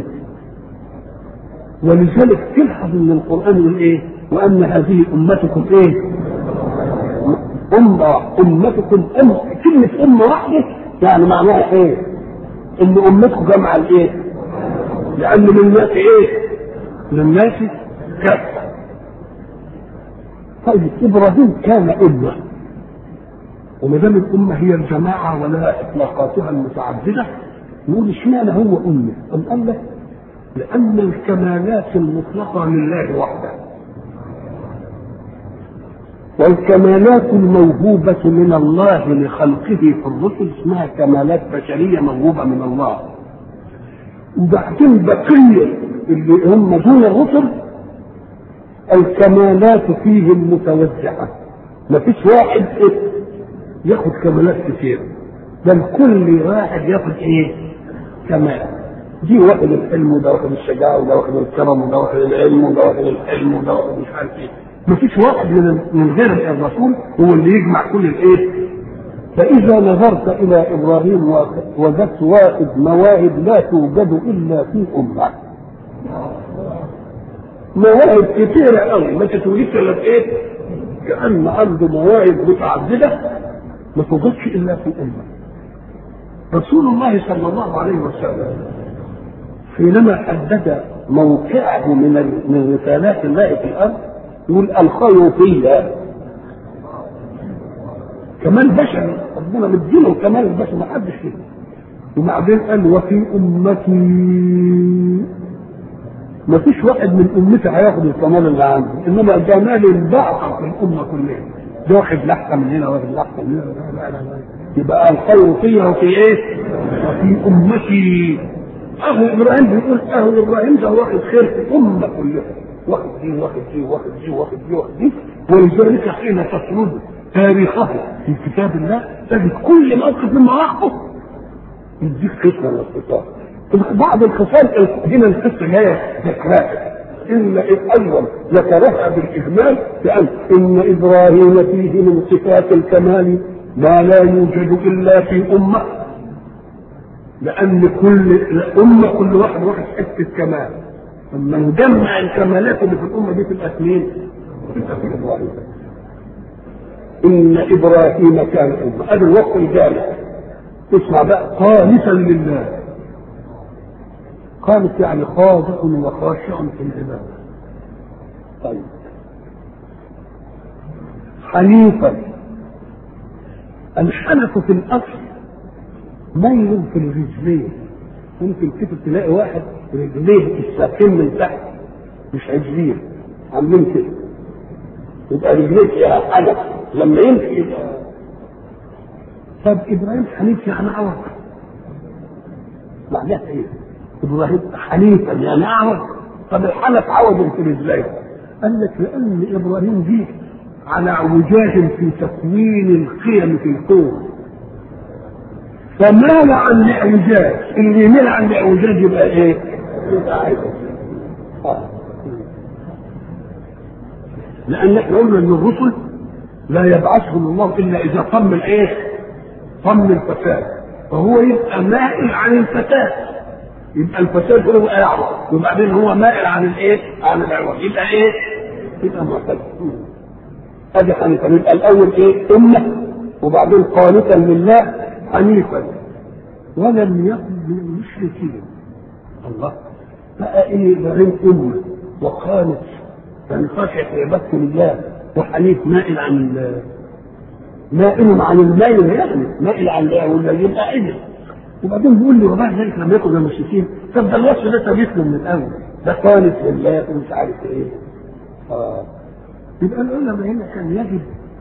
ولذلك تلحظ ان القرآن يقول ايه وأن هذه أمتكم ايه أمة أمتكم أم كلمة أمة واحدة يعني معناها ايه ان أمتكم جمع الايه لأن للناس ايه للناس كافة طيب ابراهيم كان امه وما دام الامه هي الجماعه ولها اطلاقاتها المتعدده نقول اشمعنى هو امه؟ أم قال لك لان الكمالات المطلقه لله وحده والكمالات الموهوبة من الله لخلقه في الرسل اسمها كمالات بشرية موهوبة من الله وبعدين بقية اللي هم دون الرسل الكمالات فيهم متوزعة ما فيش واحد إيه؟ ياخد كمالات كتير بل كل واحد ياخد ايه كمال دي واخد الحلم وده واخد الشجاعة وده واخد الكرم وده واخد العلم وده واخد الحلم وده واخد مش عارف ايه ما فيش واحد من من غير الرسول هو اللي يجمع كل الايه فإذا نظرت إلى إبراهيم وجدت واحد مواهب لا توجد إلا في أمة مواهب كتيرة قوي ما تتوجدش الا في ايه؟ كأن عنده مواهب متعددة ما توجدش الا في أمة. رسول الله صلى الله عليه وسلم حينما حدد موقعه من من رسالات الله في الأرض يقول الخير فيها كمال بشري ربنا مديله كمال البشر ما حدش فيه وبعدين قال وفي أمتي ما فيش واحد من امتي هياخد الكمال اللي عندي انما جمال البعث في الامه كلها ده واخد لحظه من هنا واخد لحظه من هنا لا لا لا. يبقى الخير فيها وفي ايه؟ وفي امتي اهو ابراهيم بيقول اهو ابراهيم ده واخد خير في الامه كلها واخد دي واخد دي واخد دي واخد دي واخد دي ولذلك حين تطلب تاريخه في كتاب الله تجد كل موقف من مواقفه يديك قسمه من الخطاب بعض الخصال هنا القصه جايه ذكرها الا الاول ذكرها بالاجمال بان ان ابراهيم فيه من صفات الكمال ما لا يوجد الا في امه لان كل امه كل واحد واحد حته كمال لما نجمع الكمالات اللي في الامه دي تبقى اثنين تبقى في ابراهيم ان ابراهيم كان امه هذا الوقت الجامع اسمع بقى خالصا لله قالت يعني خاضع وخاشع في العبادة طيب حنيفا الحنف في الأصل ميل في الرجلين ممكن كده تلاقي واحد رجليه الساقين من تحت مش عجلين عاملين كده يبقى رجليه فيها حنف لما يمشي يبقى طب ابراهيم حنيف يعني عوض معناها ايه؟ ابراهيم حنيفا يعني اعرج طب الحنف عوض في رجليه قال لك لان ابراهيم جه على اعوجاج في تكوين القيم في الكون فمال عن الاعوجاج اللي يميل عن الاعوجاج يبقى ايه؟ يبقى عايز آه. لان احنا قلنا ان الرسل لا يبعثهم الله الا اذا طم الايه؟ طم الفساد فهو يبقى مائل عن الفساد يبقى الفساد هو اعوج وبعدين هو مائل عن الايه؟ عن الاعوج يبقى ايه؟ يبقى معتدل ادي حنيفا يبقى الاول ايه؟ امه وبعدين قانتا لله حنيفا ولم يكن من المشركين الله بقى ايه ابراهيم امه وقانت كان خاشع في عباده الله وحنيف مائل عن ال- مائل عن الميل يعني مائل عن ولا يبقى ايه وبعدين بيقول لي وبعد ذلك لم يكن من المشركين طب ده الوصف ده ثابت له من الاول ده قانت لله ومش عارف ايه اه يبقى العلماء هنا كان يجب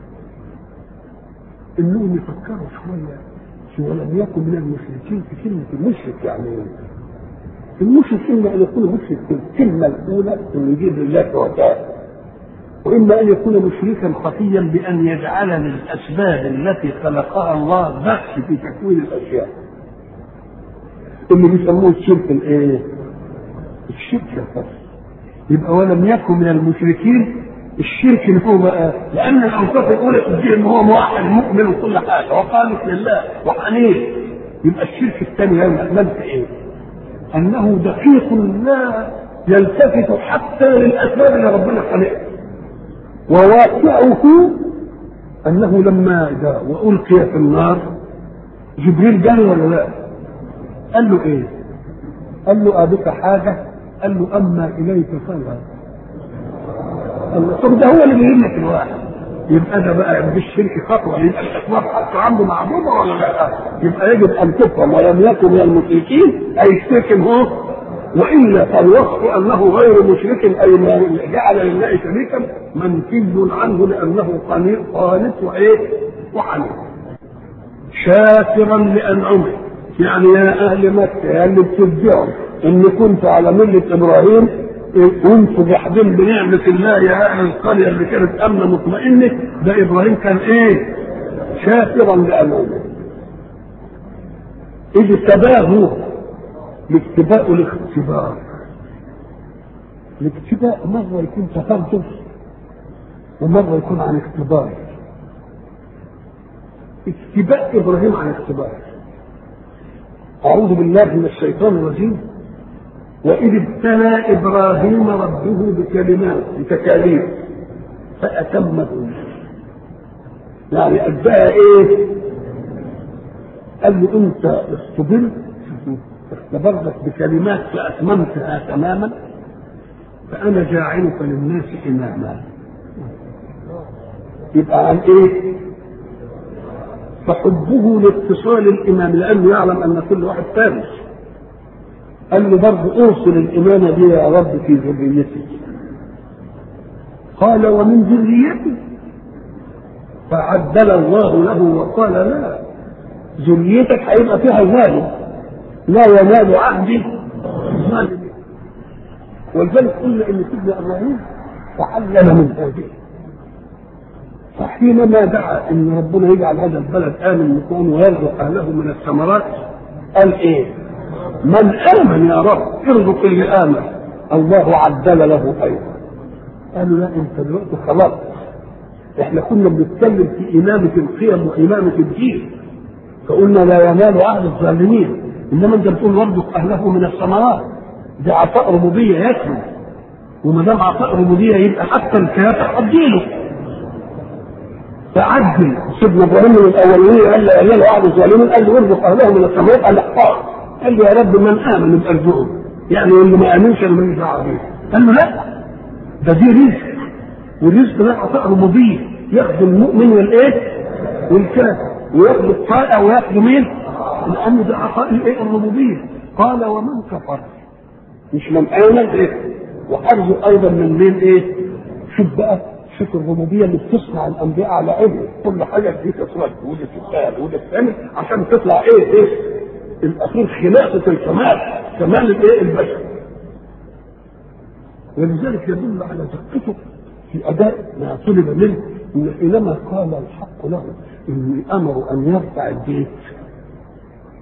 انهم يفكروا شويه في ولم يكن من المشركين في كلمه المشرك يعني ايه؟ المشرك اما ان يكون مشرك في الكلمه الاولى انه يجيب لله شركاء واما ان يكون مشركا خفيا بان يجعل للاسباب التي خلقها الله بخس في تكوين الاشياء اللي بيسموه الشرك الايه؟ الشرك الخفي يبقى ولم يكن من المشركين الشرك اللي هو بقى لان الاوصاف الاولى تدعي ان هو موحد مؤمن وكل حاجه وقالت لله وحنيف يبقى الشرك الثاني يعمل في ايه؟ انه دقيق لا يلتفت حتى للاسباب اللي ربنا خلقها وواقعه انه لما جاء والقي في النار جبريل جاي ولا لا؟ قال له ايه؟ قال له ابك حاجه؟ قال له اما اليك فلا الله طب ده هو اللي بيجيب لك الواحد يبقى ده بقى بالشرك خطوه يبقى الاسباب حتى عنده معبوده ولا لا؟ يبقى يجب ان تفهم ولم يكن من المشركين اي الشرك هو والا فالوصف انه غير مشرك اي ما جعل لله شريكا منفي عنه لانه قانت وايه؟ وحنيف شاكرا لانعمه يعني يا اهل مكه يا اللي بترجعوا ان كنت على مله ابراهيم وانتوا جاحدين بنعمه الله يا اهل القريه اللي كانت امنه مطمئنه ده ابراهيم كان ايه؟ شاكرا لانعمه اذ اجتباه الاجتباء الاختبار الاجتباء مرة يكون تفرد ومرة يكون عن اختبار اجتباء إبراهيم عن اختبار أعوذ بالله من الشيطان الرجيم وإذ ابتلى إبراهيم ربه بكلمات بتكاليف فأتمه يعني أداها إيه؟ قال له أنت اختبرت اختبرتك بكلمات فأتممتها تماما فأنا جاعلك للناس إماما يبقى عن إيه؟ فحبه لاتصال الإمام لأنه يعلم أن كل واحد فارس قال له برضه أوصل الإمامة دي يا رب في ذريتي قال ومن ذريتي فعدل الله له وقال لا ذريتك هيبقى فيها ظالم لا ينال عهدي الظالم ولذلك قلنا ان سيدنا ابراهيم تعلم من هذه فحينما دعا ان ربنا يجعل هذا البلد امن يكون ويرزق اهله من الثمرات قال ايه؟ من امن يا رب ارزق اللي امن الله عدل له ايضا قالوا لا انت دلوقتي خلاص احنا كنا بنتكلم في امامه القيم وامامه الدين فقلنا لا ينال عهد الظالمين انما انت بتقول وارزق اهله من الثمرات ده عطاء ربوبيه يكفي وما دام عطاء ربوبيه يبقى حتى الكافر اديله فعدل سيدنا ابراهيم من الاولين قال لا ينال عهد الظالمين قال له ارزق اهله من الثمرات قال لا قال له يا رب من امن يبقى ارزقه يعني اللي ما امنش انا ماليش دعوه بيه قال له لا ده دي رزق والرزق ده عطاء ربوبيه ياخذ المؤمن والايه والكافر وياخذ الطائع وياخذ مين؟ لأن ده عطاء الايه الربوبية قال ومن كفر مش من آمن إيه وحرزه أيضا من مين إيه شوف بقى شوف الربوبية اللي بتصنع الأنبياء على علم كل حاجة دي تصرف ودي تتقال ودي تتعمل عشان تطلع إيه إيه الأخير خلاصة الكمال كمال الإيه البشر ولذلك يدل على دقته في أداء ما طلب منه إن حينما قال الحق له إني أمر أن يرفع البيت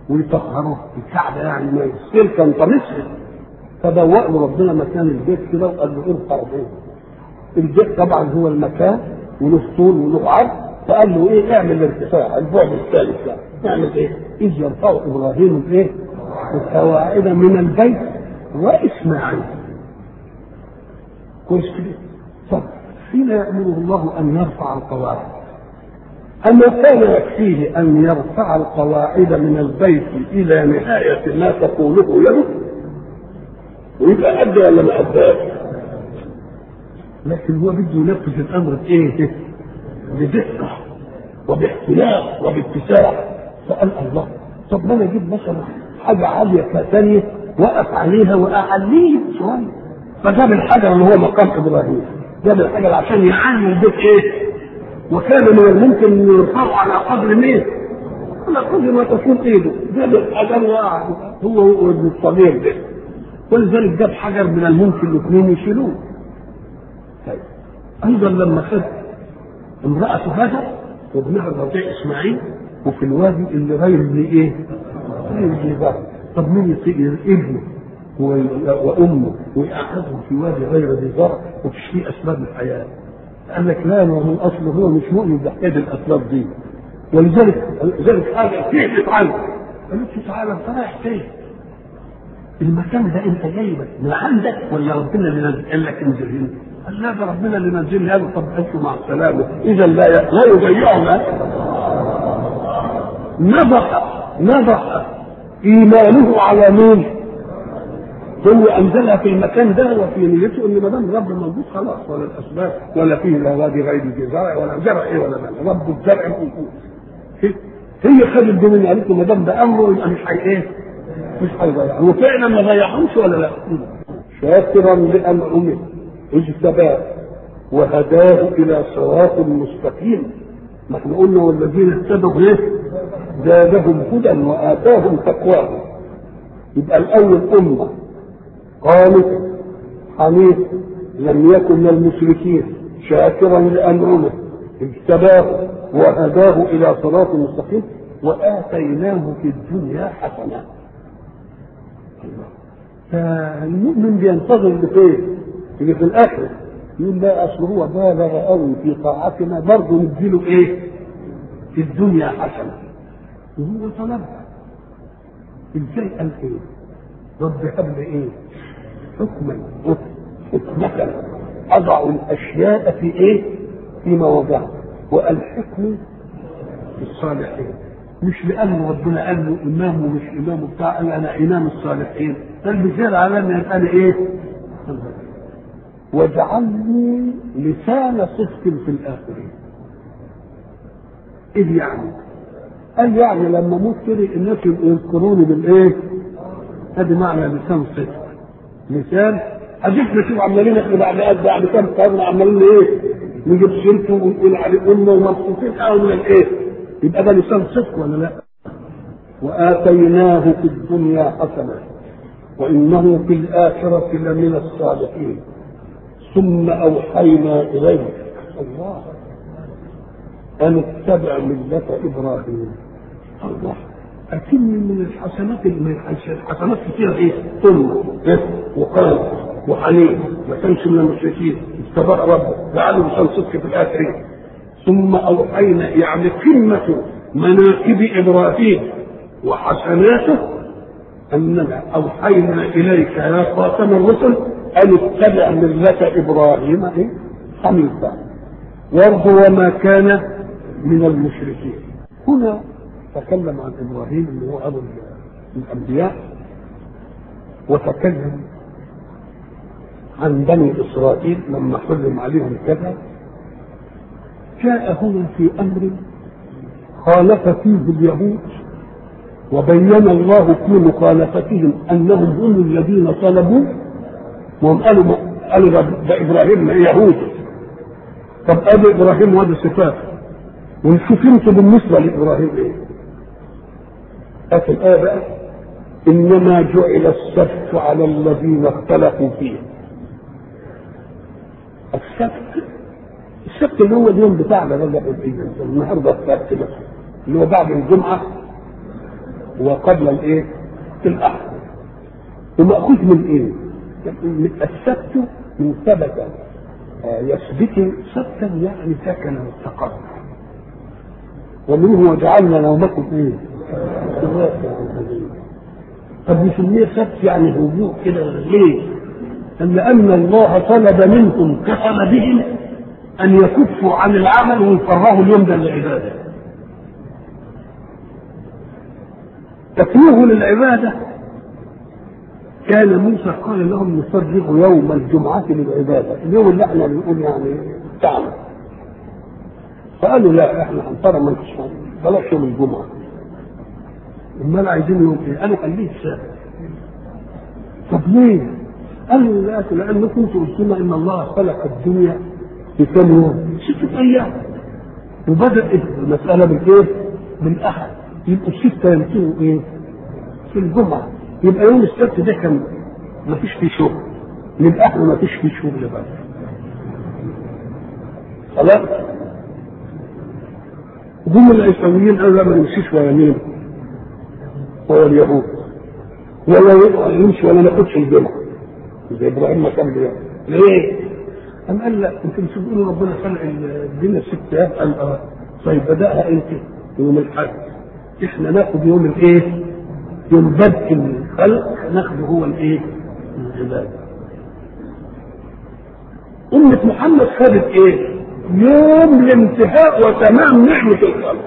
ويطهروه الكعبه يعني ما يصير كان طمسها فبوأ له ربنا مكان البيت كده وقال له ارفع به البيت طبعا هو المكان وله طول وله عرض فقال له ايه اعمل الارتفاع البعد الثالث ده اعمل ايه؟ اذ يرفع ابراهيم الايه؟ القواعد من البيت واسماعيل كويس كده طب حين يأمره الله أن يرفع القواعد أما كان يكفيه أن يرفع القواعد من البيت إلى نهاية ما تقوله يده ويبقى أدى ولا ما أداش لكن هو بده ينفذ الأمر بإيه؟ بدقة وباحتياط وباتساع فقال الله طب ما انا اجيب مثلا حاجه عاليه ثانيه وقف عليها واعليه شويه فجاب الحجر اللي هو مقام ابراهيم جاب الحجر عشان يعلي البيت ايه؟ وكان من الممكن ان يرفعه على قدر مين؟ على قدر ما تكون ايده جاب الحجر وقع هو هو الصغير ده ولذلك جاب حجر من الممكن الاثنين يشيلوه طيب ايضا لما خد امرأة هاجر وابنها الرضيع اسماعيل وفي الوادي اللي غير ذي ايه؟ غير ذي زرع طب مين يطير ابنه وامه ويقعدهم في وادي غير ذي زرع ومش فيه اسباب الحياه قال لك لا ما هو اصله هو مش مؤمن بحكايه الاسباب دي ولذلك ذلك حاجه تهدف عنه قالت له تعالى انت رايح فين؟ المكان ده انت جايبك من عندك ولا ربنا اللي نزل لك انزل هنا؟ قال لا ده ربنا اللي نزل هذا طب انتوا مع السلامه اذا لا لا يضيعنا نضح نضح ايمانه على مين؟ هو انزلها في المكان ده وفي نيته ان ما دام رب موجود خلاص ولا الاسباب ولا فيه لا وادي غير ذي زرع ولا زرع ايه ولا لا رب الزرع موجود هي خدت دي مني قالت له ما دام ده امره يبقى مش هي ايه؟ مش هيضيع وفعلا ما ضيعهمش ولا لا؟ شاكرا لانعمه اجتباه وهداه الى صراط مستقيم ما احنا قلنا والذين اهتدوا ايه؟ زادهم هدى واتاهم تقواهم يبقى الاول امه قالت حنيف لم يكن من المشركين شاكرا لانعمه اجتباه وهداه الى صراط مستقيم واتيناه في الدنيا حسنه فالمؤمن بينتظر لفين؟ اللي في الاخره يقول لا اصل هو بالغ قوي في طاعتنا برضه نديله ايه؟ في الدنيا حسنه وهو طلبها ازاي قال ايه؟ رب هب لي ايه؟ حكما حكمة اضع الاشياء في ايه؟ في مواضعها والحكم بالصالحين مش لان ربنا قال له امام ومش امام بتاع قال انا امام الصالحين ده المثال على ان يبقى لي ايه؟ واجعلني لسان صدق في الاخرين ايه يعني؟ قال يعني لما اموت كده الناس يبقوا يذكروني بالايه؟ ادي معنى لسان صدق لسان اديك نشوف عمالين احنا بعد قد بعد كام قرن عمالين ايه؟ نجيب سيرته ونقول عليه امه ومبسوطين قوي من الايه؟ يبقى ده لسان صدق ولا لا؟ واتيناه في الدنيا حسنه وانه في الاخره لمن الصالحين ثم اوحينا اليه الله ان اتبع مله ابراهيم الله أكن من الحسنات الحسنات كثيرة إيه؟ ثم إيه؟ وقال وحنين ما كانش من المشركين استبرأ ربه جعله لسان صدق في الآخرين ثم أوحينا يعني قمة مناكب إبراهيم وحسناته أننا أوحينا إليك يا خاتم الرسل أن اتبع ملة إبراهيم إيه؟ حنيفا وارض وما كان من المشركين هنا تكلم عن ابراهيم اللي هو ابو الانبياء وتكلم عن بني اسرائيل لما حرم عليهم كذا جاء هنا في امر خالف فيه اليهود وبين الله في مخالفتهم انهم هم الذين طلبوا وهم قالوا قالوا ده ابراهيم يهود طب ابي ابراهيم وادي صفات ونشوف انتوا بالنسبه لابراهيم ايه في الآية بقى إنما جعل السبت على الذين اختلفوا فيه السبت السبت اللي هو اليوم بتاعنا ده اللي النهارده السبت ده اللي هو بعد الجمعة وقبل الايه؟ الاحد ومأخوذ من ايه؟ السبت من ثبت يثبت سبتا يعني سكن واستقر ومنه وجعلنا نومكم ايه؟ طب نسميه سبت يعني هدوء كده ليه؟ لأن الله طلب منهم كفل بهم أن يكفوا عن العمل ويفرغوا اليوم ده للعبادة. تفريغ للعبادة كان موسى قال لهم نفرغ يوم الجمعة للعبادة، اليوم اللي احنا بنقول يعني تعمل. فقالوا لا احنا هنفرغ ما بلاش يوم الجمعة. امال عايزين يوم ايه؟ قالوا خليه السبت. طب ليه؟ قالوا لا لانكم قلتم ان الله خلق الدنيا في كم يوم؟ ستة ايام. وبدأت المسألة بالايه؟ بالاحد. يبقوا الستة ينتهوا ايه؟ في الجمعة. يبقى يوم السبت ده كان ما فيش فيه شغل. للاحد ما فيش فيه شغل بقى. خلاص؟ جم العيسويين قالوا لا ما نمشيش ولا مين؟ ولا اليهود. ولا يمشي ولا ناخدش الجمعة. زي ابراهيم ما كان بيعمل ليه؟ قام قال لا انتوا مش بتقولوا ربنا خلق الدنيا ست ايام قال اه طيب بداها انت يوم الاحد احنا ناخد يوم الايه؟ يوم بدء الخلق ناخده هو الايه؟ العباده. أمة محمد خدت ايه؟ يوم الانتهاء وتمام نعمة الخلق.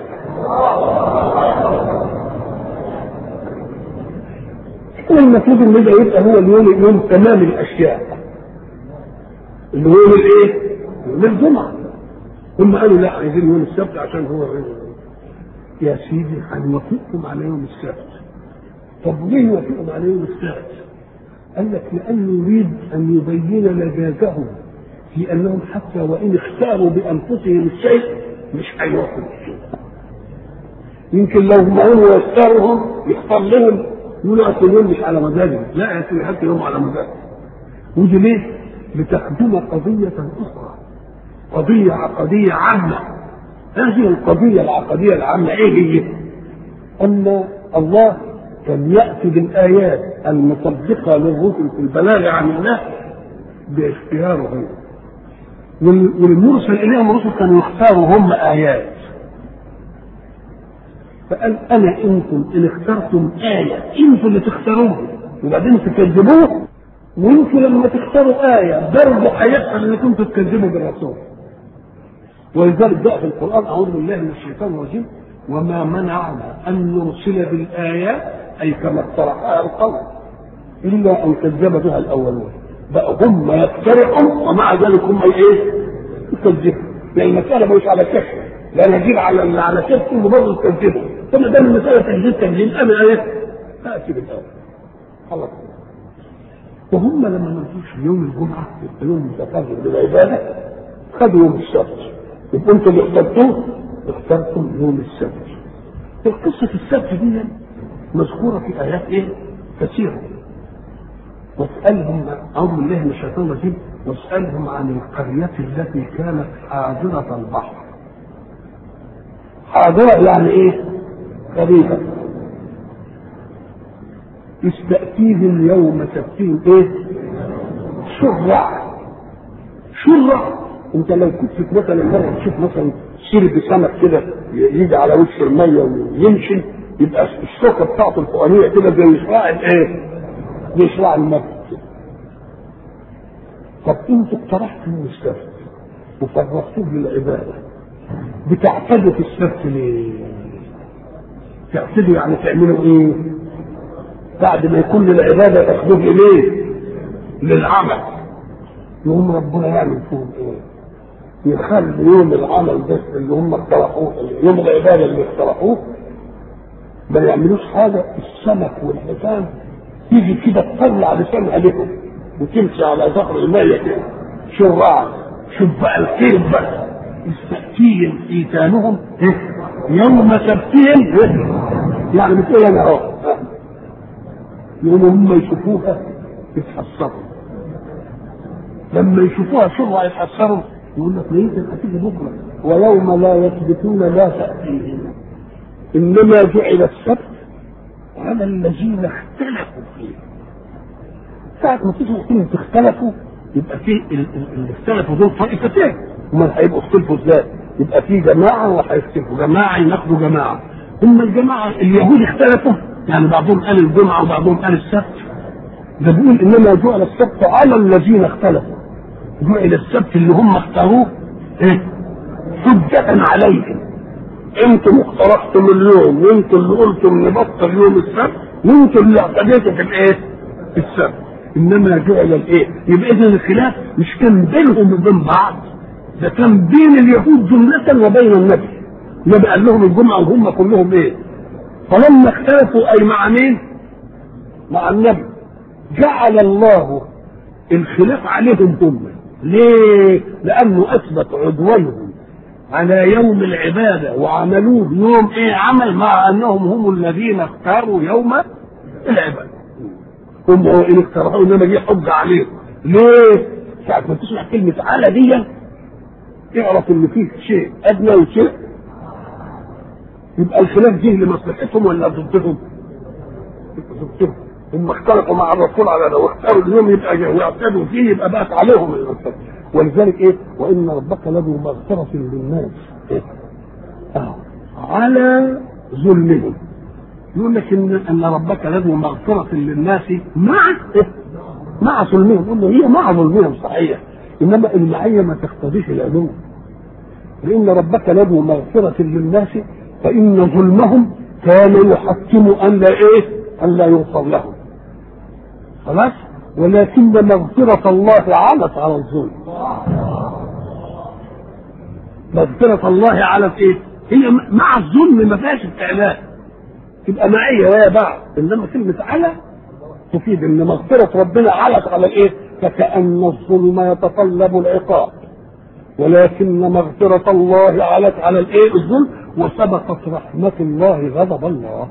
المفروض ان ده يبقى هو اليوم يوم تمام الاشياء اللي هو يوم الايه؟ يوم الجمعه هم قالوا لا عايزين يوم السبت عشان هو يا سيدي هنوافقكم على يوم السبت طب ليه نوافقهم على يوم السبت؟ قال لك لانه يريد ان يبين لجاجهم في انهم حتى وان اختاروا بانفسهم الشيء مش هيوافقوا يمكن لو هم يختارهم يختار لهم يقولوا اصل اليوم مش على مزاجي لا يا سيدي حتى يوم على مزاجي ودي ليه؟ لتخدم قضية أخرى قضية عقدية عامة هذه القضية العقدية العامة إيه هي؟ أن الله كان يأتي بالآيات المصدقة للرسل في البلاغ عن الله باختياره والمرسل إليهم الرسل كانوا يختاروا هم آيات فقال انا انتم ان اخترتم ايه انتم اللي تختاروها وبعدين تكذبوه وانتم لما تختاروا ايه برضه هيحصل انكم انتم تكذبوا بالرسول ولذلك جاء في القران اعوذ بالله من الشيطان الرجيم وما منعنا ان نرسل بالايات اي كما اقترحها القوم الا ان كذب بها الاولون بقى هم يقترحوا ومع ذلك هم ايه؟ يكذبوا لان المساله مش على كشف لا نجيب على على كشف كله برضه تكذبه ثم دام المسألة تجديد تجديد أنا إيه؟ أأتي بالأول خلاص وهم لما ما في يوم الجمعة يبقى يوم متفرغ للعبادة خدوا يوم السبت يبقى أنتم اللي اخترتوه اخترتم يوم السبت القصة السبت دي مذكورة في آيات إيه؟ كثيرة واسألهم أعوذ بالله من الشيطان الرجيم واسألهم عن القرية التي كانت حاضرة البحر حاضرة يعني إيه؟ قريبا استأتيهم يوم سبتهم ايه شرع شرع انت لو كنت مثلا مرة تشوف مثلا شرب سمك كده يجي على وش المية ويمشي يبقى الشوكة بتاعته الفوقانية كده زي شراع الايه؟ زي شراع المرء طب انتوا اقترحتوا من السبت وفرغتوه للعبادة بتعتدوا في السبت ليه؟ تعتدوا يعني تعملوا ايه؟ بعد ما يكون للعبادة تاخدوه اليه؟ للعمل يقوم ربنا يعمل فيهم ايه؟ يخلي يوم العمل ده اللي هم اقترحوه يوم العبادة اللي اقترحوه ما يعملوش حاجة السمك والحيتان تيجي كده تطلع لسانها لهم وتمشي على ظهر المية كده شرعا شوف بقى الخير بقى يستأتيهم إيتانهم يوم سبتهم يعني بتقول انا اهو يوم هم يشوفوها يتحسروا لما يشوفوها شرع يتحسروا يقول لك ليه هتيجي بكره ويوم لا يثبتون لا تأتيهم إنما جعل السبت على الذين اختلفوا فيه ساعة ما تسمع كلمة اختلفوا يبقى في اللي اختلفوا دول طائفتين امال هيبقوا اختلفوا ازاي؟ يبقى في جماعة وهيختلفوا جماعة يناقضوا جماعة هم الجماعة اليهود اختلفوا يعني بعضهم قال الجمعة وبعضهم قال السبت ده بيقول انما جعل السبت على الذين اختلفوا جعل السبت اللي هم اختاروه ايه حجة عليهم انتم اقترحتم اليوم وانتم اللي قلتم نبطل يوم السبت وانتم اللي اعتديتوا في الايه؟ في السبت انما جعل الايه؟ يبقى اذا الخلاف مش كان بينهم وبين بعض ده كان بين اليهود جملة وبين النبي النبي قال لهم الجمعة وهم كلهم ايه؟ فلما اختلفوا اي مع مين؟ مع النبي جعل الله الخلاف عليهم هم ليه؟ لأنه أثبت عدوانهم على يوم العبادة وعملوه يوم إيه عمل مع أنهم هم الذين اختاروا يوم العبادة هم إن اختاروا إنما دي حجة عليهم ليه؟ ساعة ما تسمع كلمة على دي اعرف إن فيه شيء أدنى وشيء يبقى الخلاف جه لمصلحتهم ولا ضدهم؟ ضدهم هم اختلفوا مع الرسول على لو اختاروا اليوم يبقى ويعتدوا فيه يبقى بقت عليهم المسألة ولذلك ايه وان ربك لذو مغفرة للناس إيه؟ آه. على ظلمهم يقول لك ان ان ربك لذو مغفرة للناس مع إيه؟ مع ظلمهم قلنا هي مع ظلمهم صحيح انما المعية ما تقتضيش العلوم لان ربك لذو مغفرة للناس فان ظلمهم كان يحكم ان لا ايه ان لا يغفر لهم خلاص ولكن مغفرة الله علت على الظلم مغفرة الله علت ايه هي مع الظلم ما فيهاش استعلاء تبقى معية ويا بعض انما كلمة على تفيد ان مغفرة ربنا علت على الايه فكأن الظلم يتطلب العقاب ولكن مغفرة الله علت على الايه الظلم وسبقت رحمة الله غضب الله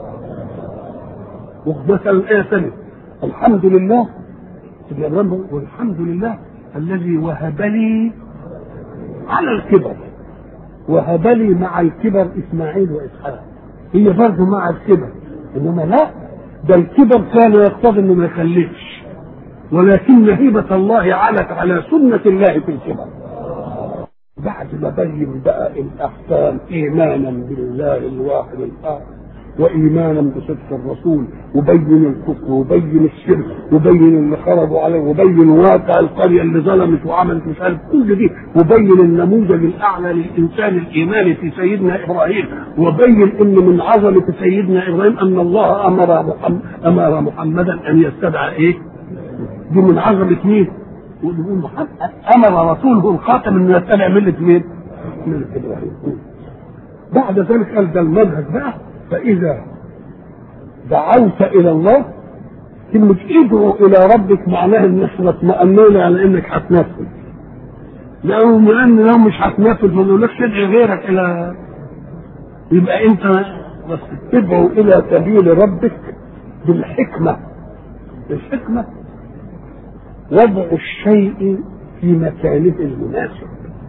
ومثلا الآية ثانية الحمد لله والحمد لله الذي وهب لي على الكبر وهب لي مع الكبر اسماعيل واسحاق هي برضه مع الكبر انما لا ده الكبر كان يقتضي انه ما يخلفش ولكن هبة الله علت على سنة الله في الكبر بعد ما بين بقى الاحكام ايمانا بالله الواحد الاخر وايمانا بصدق الرسول وبين الكفر وبين الشرك وبين اللي خرجوا عليه وبين واقع القريه اللي ظلمت وعملت مش عارف كل دي وبين النموذج الاعلى للانسان الايماني في سيدنا ابراهيم وبين ان من عظمه سيدنا ابراهيم ان الله امر محمد امر محمدا ان يتبع ايه؟ دي من عظمه مين؟ ويقول محمد امر رسوله الخاتم انه يتبع مله مين؟ مله ابراهيم بعد ذلك قال ده المنهج بقى فإذا دعوت إلى الله كلمة ادعو إلى ربك معناها إن احنا اطمأنينا على إنك هتنفذ. لو لأن لو مش هتنفذ ما نقولكش ادعي غيرك إلى يبقى أنت بس تدعو إلى سبيل ربك بالحكمة. الحكمة وضع الشيء في مكانه المناسب.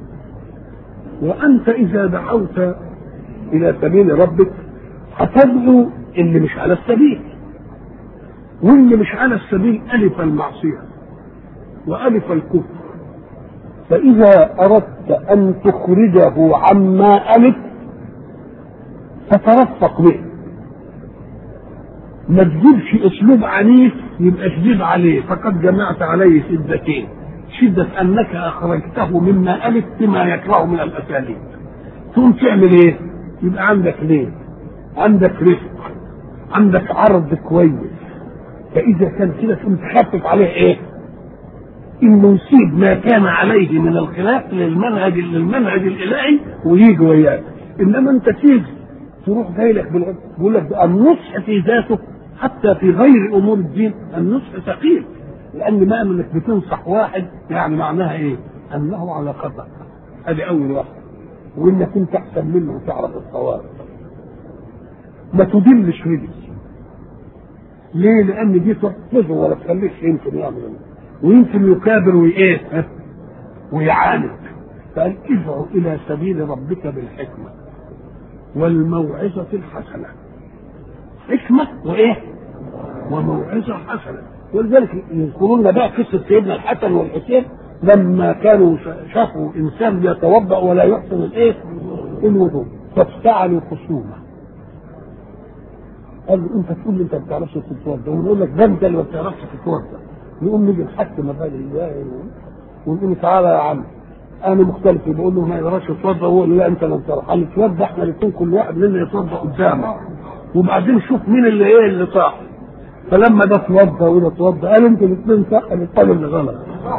وأنت إذا دعوت إلى سبيل ربك هتدعو اللي مش على السبيل واللي مش على السبيل ألف المعصية وألف الكفر فإذا أردت أن تخرجه عما ألف فترفق به ما تجيبش أسلوب عنيف يبقى شديد عليه فقد جمعت عليه شدتين شدة أنك أخرجته مما ألف بما يكره من الأساليب ثم تعمل إيه؟ يبقى عندك ليه؟ عندك رزق عندك عرض كويس فاذا كان كده تقوم تخفف عليه ايه؟ انه يسيب ما كان عليه من الخلاف للمنهج للمنهج الالهي ويجي وياك انما انت تيجي تروح جاي لك بيقول لك النصح في ذاته حتى في غير امور الدين النصح ثقيل لان ما انك بتنصح واحد يعني معناها ايه؟ انه على خطا ادي اول واحد وانك انت احسن منه وتعرف الصواب ما تدلش رجل ليه؟ لأن دي تحفظه ولا تخليش يمكن يعمل ويمكن يكابر وإيه؟ ويعاند فقال ادعو إلى سبيل ربك بالحكمة والموعظة الحسنة حكمه وايه؟ وموعظه حسنه ولذلك يذكرون بقى قصه سيدنا الحسن والحسين لما كانوا شافوا انسان يتوضا ولا يحسن الايه؟ الوضوء فافتعلوا خصومه قال له انت تقول لي انت ما بتعرفش تتوضا ونقول لك ده انت اللي ما بتعرفش تتوضا نقوم نيجي نحكم مبادئ ونقول له تعالى يا عم انا مختلف بقول له ما يقدرش يتوضا هو لا انت لم تعرف قال نتوضا احنا الاثنين كل واحد منا يتوضا قدامه وبعدين شوف مين اللي ايه اللي صح فلما ده اتوضا وده اتوضا قال انتوا الاثنين صح الثاني اللي غلط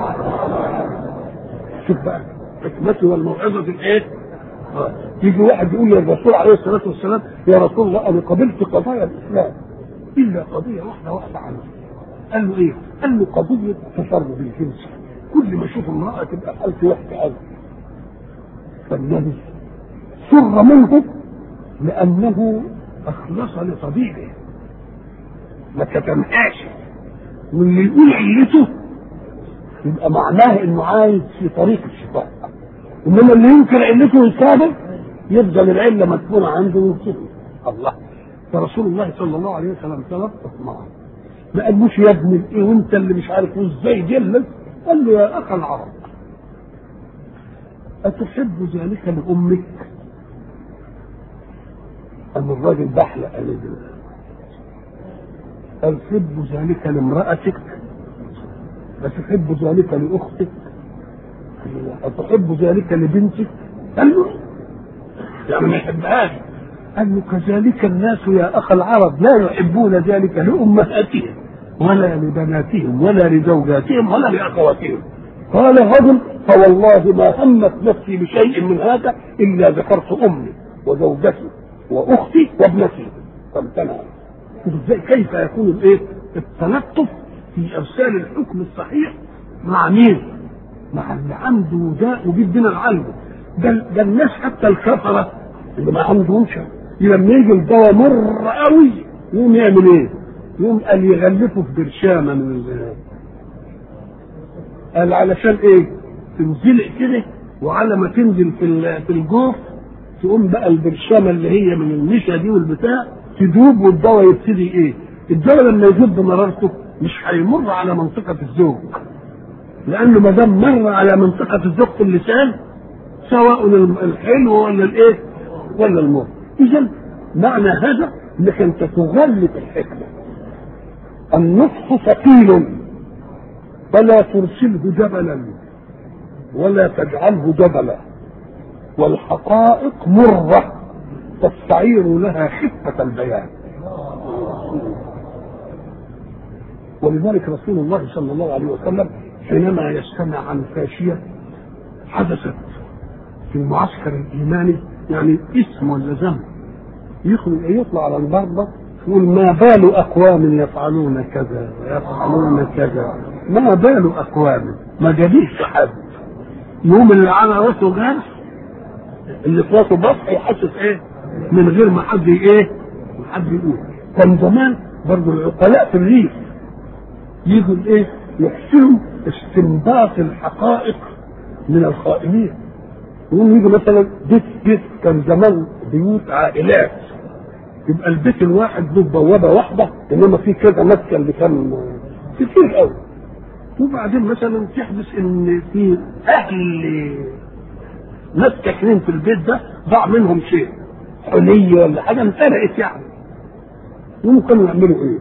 شوف بقى حكمته والموعظه الايه؟ يجي واحد يقول للرسول عليه الصلاه والسلام يا رسول الله انا قبلت قضايا الاسلام الا قضيه واحده واحده عنها قال له ايه؟ قال له قضيه تشرب الجنس كل ما اشوف امراه تبقى حالتي وحشه قوي فالنبي سر منه لانه اخلص لطبيبه ما كتمهاش واللي يقول علته يبقى معناه انه عايز في طريق الشفاء انما اللي ينكر علته ويكابر يفضل العله مدفونه عنده وينكره الله فرسول الله صلى الله عليه وسلم تلطف معه ما قالوش يا ابني ايه وانت اللي مش عارف وازاي جلد قال له يا اخ العرب أتحب ذلك لأمك؟ أم الراجل بحلق قال أتحب ذلك لامرأتك؟ أتحب ذلك لأختك؟ أتحب ذلك لبنتك؟ قال له يعني ما يحبهاش قال له كذلك الناس يا أخ العرب لا يحبون ذلك لأمهاتهم ولا لبناتهم ولا لزوجاتهم ولا لأخواتهم قال الرجل فوالله ما همت نفسي بشيء من هذا إلا ذكرت أمي وزوجتي وأختي وابنتي فامتنع ازاي كيف يكون الايه؟ التلطف في ارسال الحكم الصحيح مع مين؟ مع اللي عنده داء وبيدينا عنده ده, ده الناس حتى الكفره اللي ما عندهمش لما يجي الدواء مر قوي يقوم يعمل ايه؟ يقوم قال يغلفه في برشامه من الزنا قال علشان ايه؟ تنزلق كده وعلى ما تنزل في في الجوف تقوم بقى البرشامه اللي هي من النشا دي والبتاع تدوب والدواء يبتدي ايه؟ الدواء لما يذوب بمرارته مش هيمر على منطقه الزوج لانه ما دام مر على منطقه الزوج في اللسان سواء الحلو ولا الايه؟ ولا المر اذا معنى هذا انك انت تغلب الحكمه النصح ثقيل فلا ترسله جبلا ولا تجعله جبلا والحقائق مرة تستعير لها خفة البيان ولذلك رسول الله صلى الله عليه وسلم حينما يستمع عن فاشية حدثت في المعسكر الإيماني يعني اسم ولا ذنب يطلع على البرده يقول ما بال أقوام يفعلون كذا ويفعلون كذا ما بال أقوام ما جابيش حد يوم اللي على راسه جرح اللي في راسه بص يحسس ايه من غير ما حد ايه ما حد يقول كان زمان برضه العقلاء في الريف يجوا ايه يحسنوا استنباط الحقائق من الخائنين يقوم يجي مثلا بيت بيت كان زمان بيوت عائلات يبقى البيت الواحد له بوابه واحده انما في كذا مسكن بكم كتير قوي وبعدين مثلا تحدث ان في اهل ناس ساكنين في البيت ده ضاع منهم شيء حلية ولا حاجه انسرقت يعني يمكن يعملوا ايه؟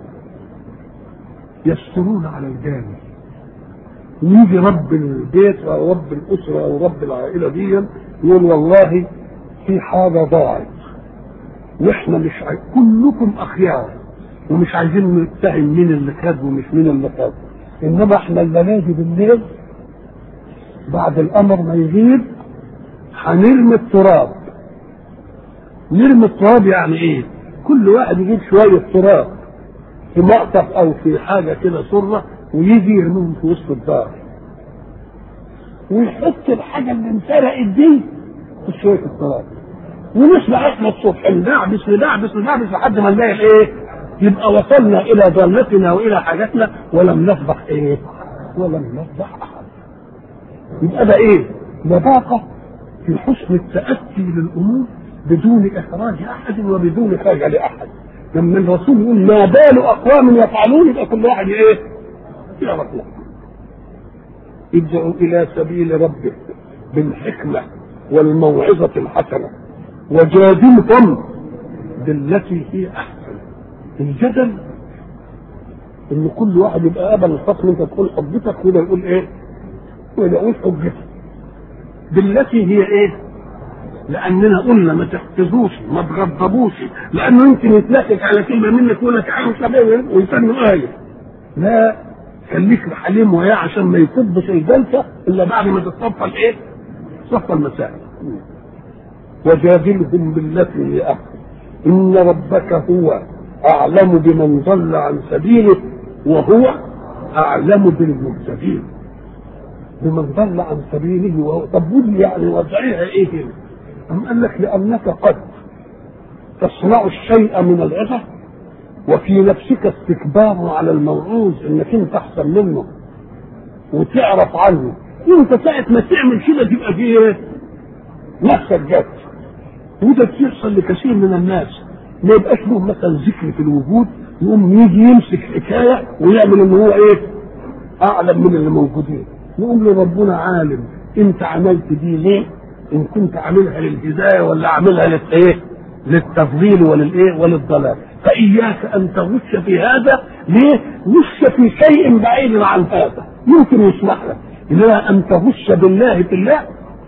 يسترون على الجاني ويجي رب البيت او رب الاسره او رب العائله دي يقول والله في حاجه ضاعت واحنا مش عايز كلكم اخيار ومش عايزين نتهم مين اللي خد ومش مين اللي خد انما احنا الليالي بالليل بعد الامر ما يغيب هنرمي التراب نرمي التراب يعني ايه كل واحد يجيب شويه تراب في مقطف او في حاجه كده سره ويجي يرميهم في وسط الدار ويحط الحاجه اللي انسرقت دي في شويه التراب ونسمع احنا الصبح ندعبس ندعبس ندعبس لحد ما نلاقي ايه؟ يبقى وصلنا الى ضالتنا والى حاجاتنا ولم نفضح ايه؟ ولم نفضح احد. يبقى ده ايه؟ لباقه في حسن التاتي للامور بدون احراج احد وبدون حاجه لاحد. لما الرسول يقول ما بال اقوام يفعلون يبقى كل واحد ايه؟ يعرف له ادعوا الى سبيل ربك بالحكمه والموعظه الحسنه وجادلهم بالتي هي احسن الجدل ان كل واحد يبقى قبل الخصم انت تقول حجتك وده يقول ايه؟ وده يقول حجتك بالتي هي ايه؟ لاننا قلنا ما تحفظوش ما تغضبوش لانه يمكن يتلكك على كلمه منك يقول لك عاوز ويسمي ايه لا خليك حليم وياه عشان ما يكبش الجلسه الا بعد ما تتصفى الايه؟ صفى المسائل وجادلهم بالتي هي احسن ان ربك هو اعلم بمن ضل عن سبيله وهو اعلم بالمهتدين بمن ضل عن سبيله وهو طب قول يعني وضعيها ايه هنا؟ أم قال لك لأنك قد تصنع الشيء من العظة وفي نفسك استكبار على الموعوظ انك انت احسن منه وتعرف عنه انت ساعة ما تعمل كده تبقى فيه ايه؟ نفسك جت وده بيحصل لكثير من الناس ما يبقاش له مثلا ذكر في الوجود يقوم يجي يمسك حكايه ويعمل ان هو ايه؟ اعلم من اللي موجودين نقول له ربنا عالم انت عملت دي ليه؟ ان كنت عاملها للهدايه ولا عاملها للايه؟ للتفضيل وللايه؟ وللضلال فاياك ان تغش في هذا ليه؟ غش في شيء بعيد عن هذا يمكن يسمح لك انما ان تغش بالله في الله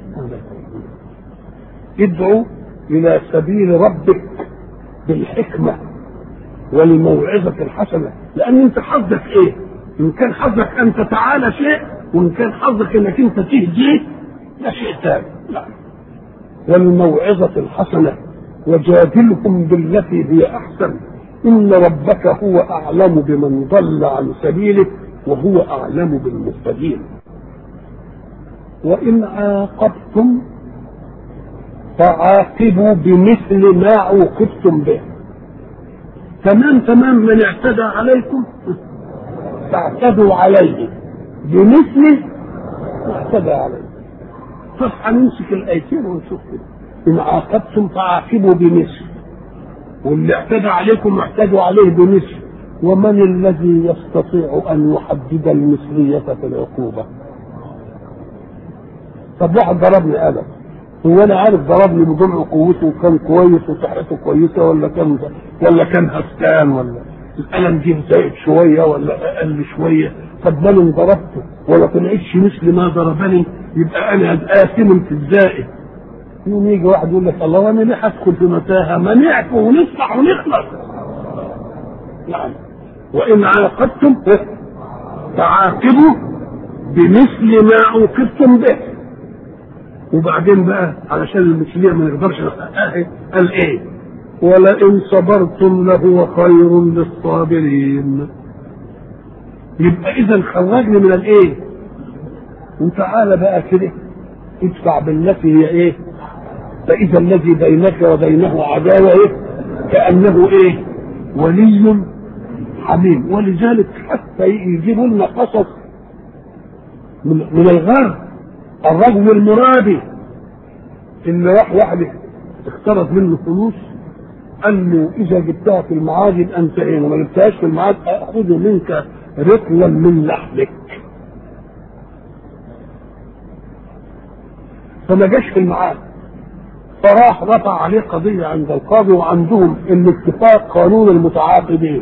ادعو الى سبيل ربك بالحكمه والموعظه الحسنه لان انت حظك ايه؟ ان كان حظك ان تتعالى شيء وان كان حظك انك انت تهدي ده شيء ثاني لا والموعظة الحسنة وجادلهم بالتي هي أحسن إن ربك هو أعلم بمن ضل عن سبيله وهو أعلم بالمهتدين وإن عاقبتم فعاقبوا بمثل ما عوقبتم به تمام تمام من اعتدى عليكم فاعتدوا عليه بمثل ما اعتدى عليه طب هنمسك الايتين ونشوف كده ان عاقبتم فعاقبوا بمثل واللي اعتدى عليكم اعتدوا عليه بمثل ومن الذي يستطيع ان يحدد المثليه في العقوبه طب واحد ضربني قلم هو انا عارف ضربني بجمع قوته وكان كويس وصحته كويسه ولا كان ولا كان هفتان ولا القلم جه زايد شويه ولا اقل شويه طب ما انا ضربته ولا طلعتش مثل ما ضربني يبقى انا آثم في الزائد يوم يجي واحد يقول لك الله وانا ليه هدخل في متاهه ما نعفو ونصلح ونخلص نعم وان عاقبتم فعاقبوا بمثل ما عوقبتم به وبعدين بقى علشان المثليه ما نقدرش نحققها قال ايه ولئن صبرتم لهو خير للصابرين يبقى اذا خرجني من الايه وتعالى بقى كده ادفع بالتي هي ايه فاذا الذي بينك وبينه عداوه ايه كانه ايه ولي حميم ولذلك حتى يجيبوا لنا قصص من, من الغرب الرجل المرابي اللي راح واحد اقترض منه فلوس قال له اذا جبتها في المعاد انت ايه وما جبتهاش في المعاد اخذ منك رطلا من لحمك فما جاش في المعاد فراح رفع عليه قضية عند القاضي وعندهم الاتفاق قانون المتعاقدين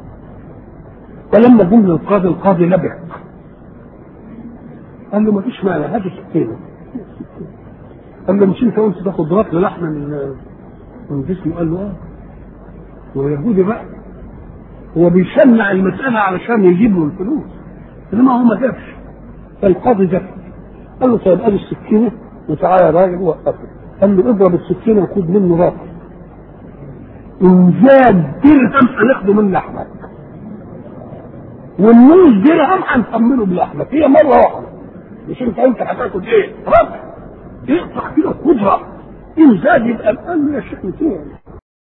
فلما جم للقاضي القاضي لبك قال له ما فيش مانع هات السكينة قال له مش انت قلت تاخد رطل لحم من من جسمه قال له اه هو يهودي بقى هو بيشنع المسألة علشان يجيب له الفلوس انما هو ما جابش فالقاضي جاب قال له طيب ادي السكينة وتعالى يا راجل وقفه قال له اضرب السكينة وخد منه رطل ان زاد درهم هناخده من لحمك والنص درهم هنكمله بلحمك هي مرة واحدة مش انت قلت هتاخد ايه؟ رطل اقطع كده خدها ان زاد يبقى قال له يا شيخ نسيت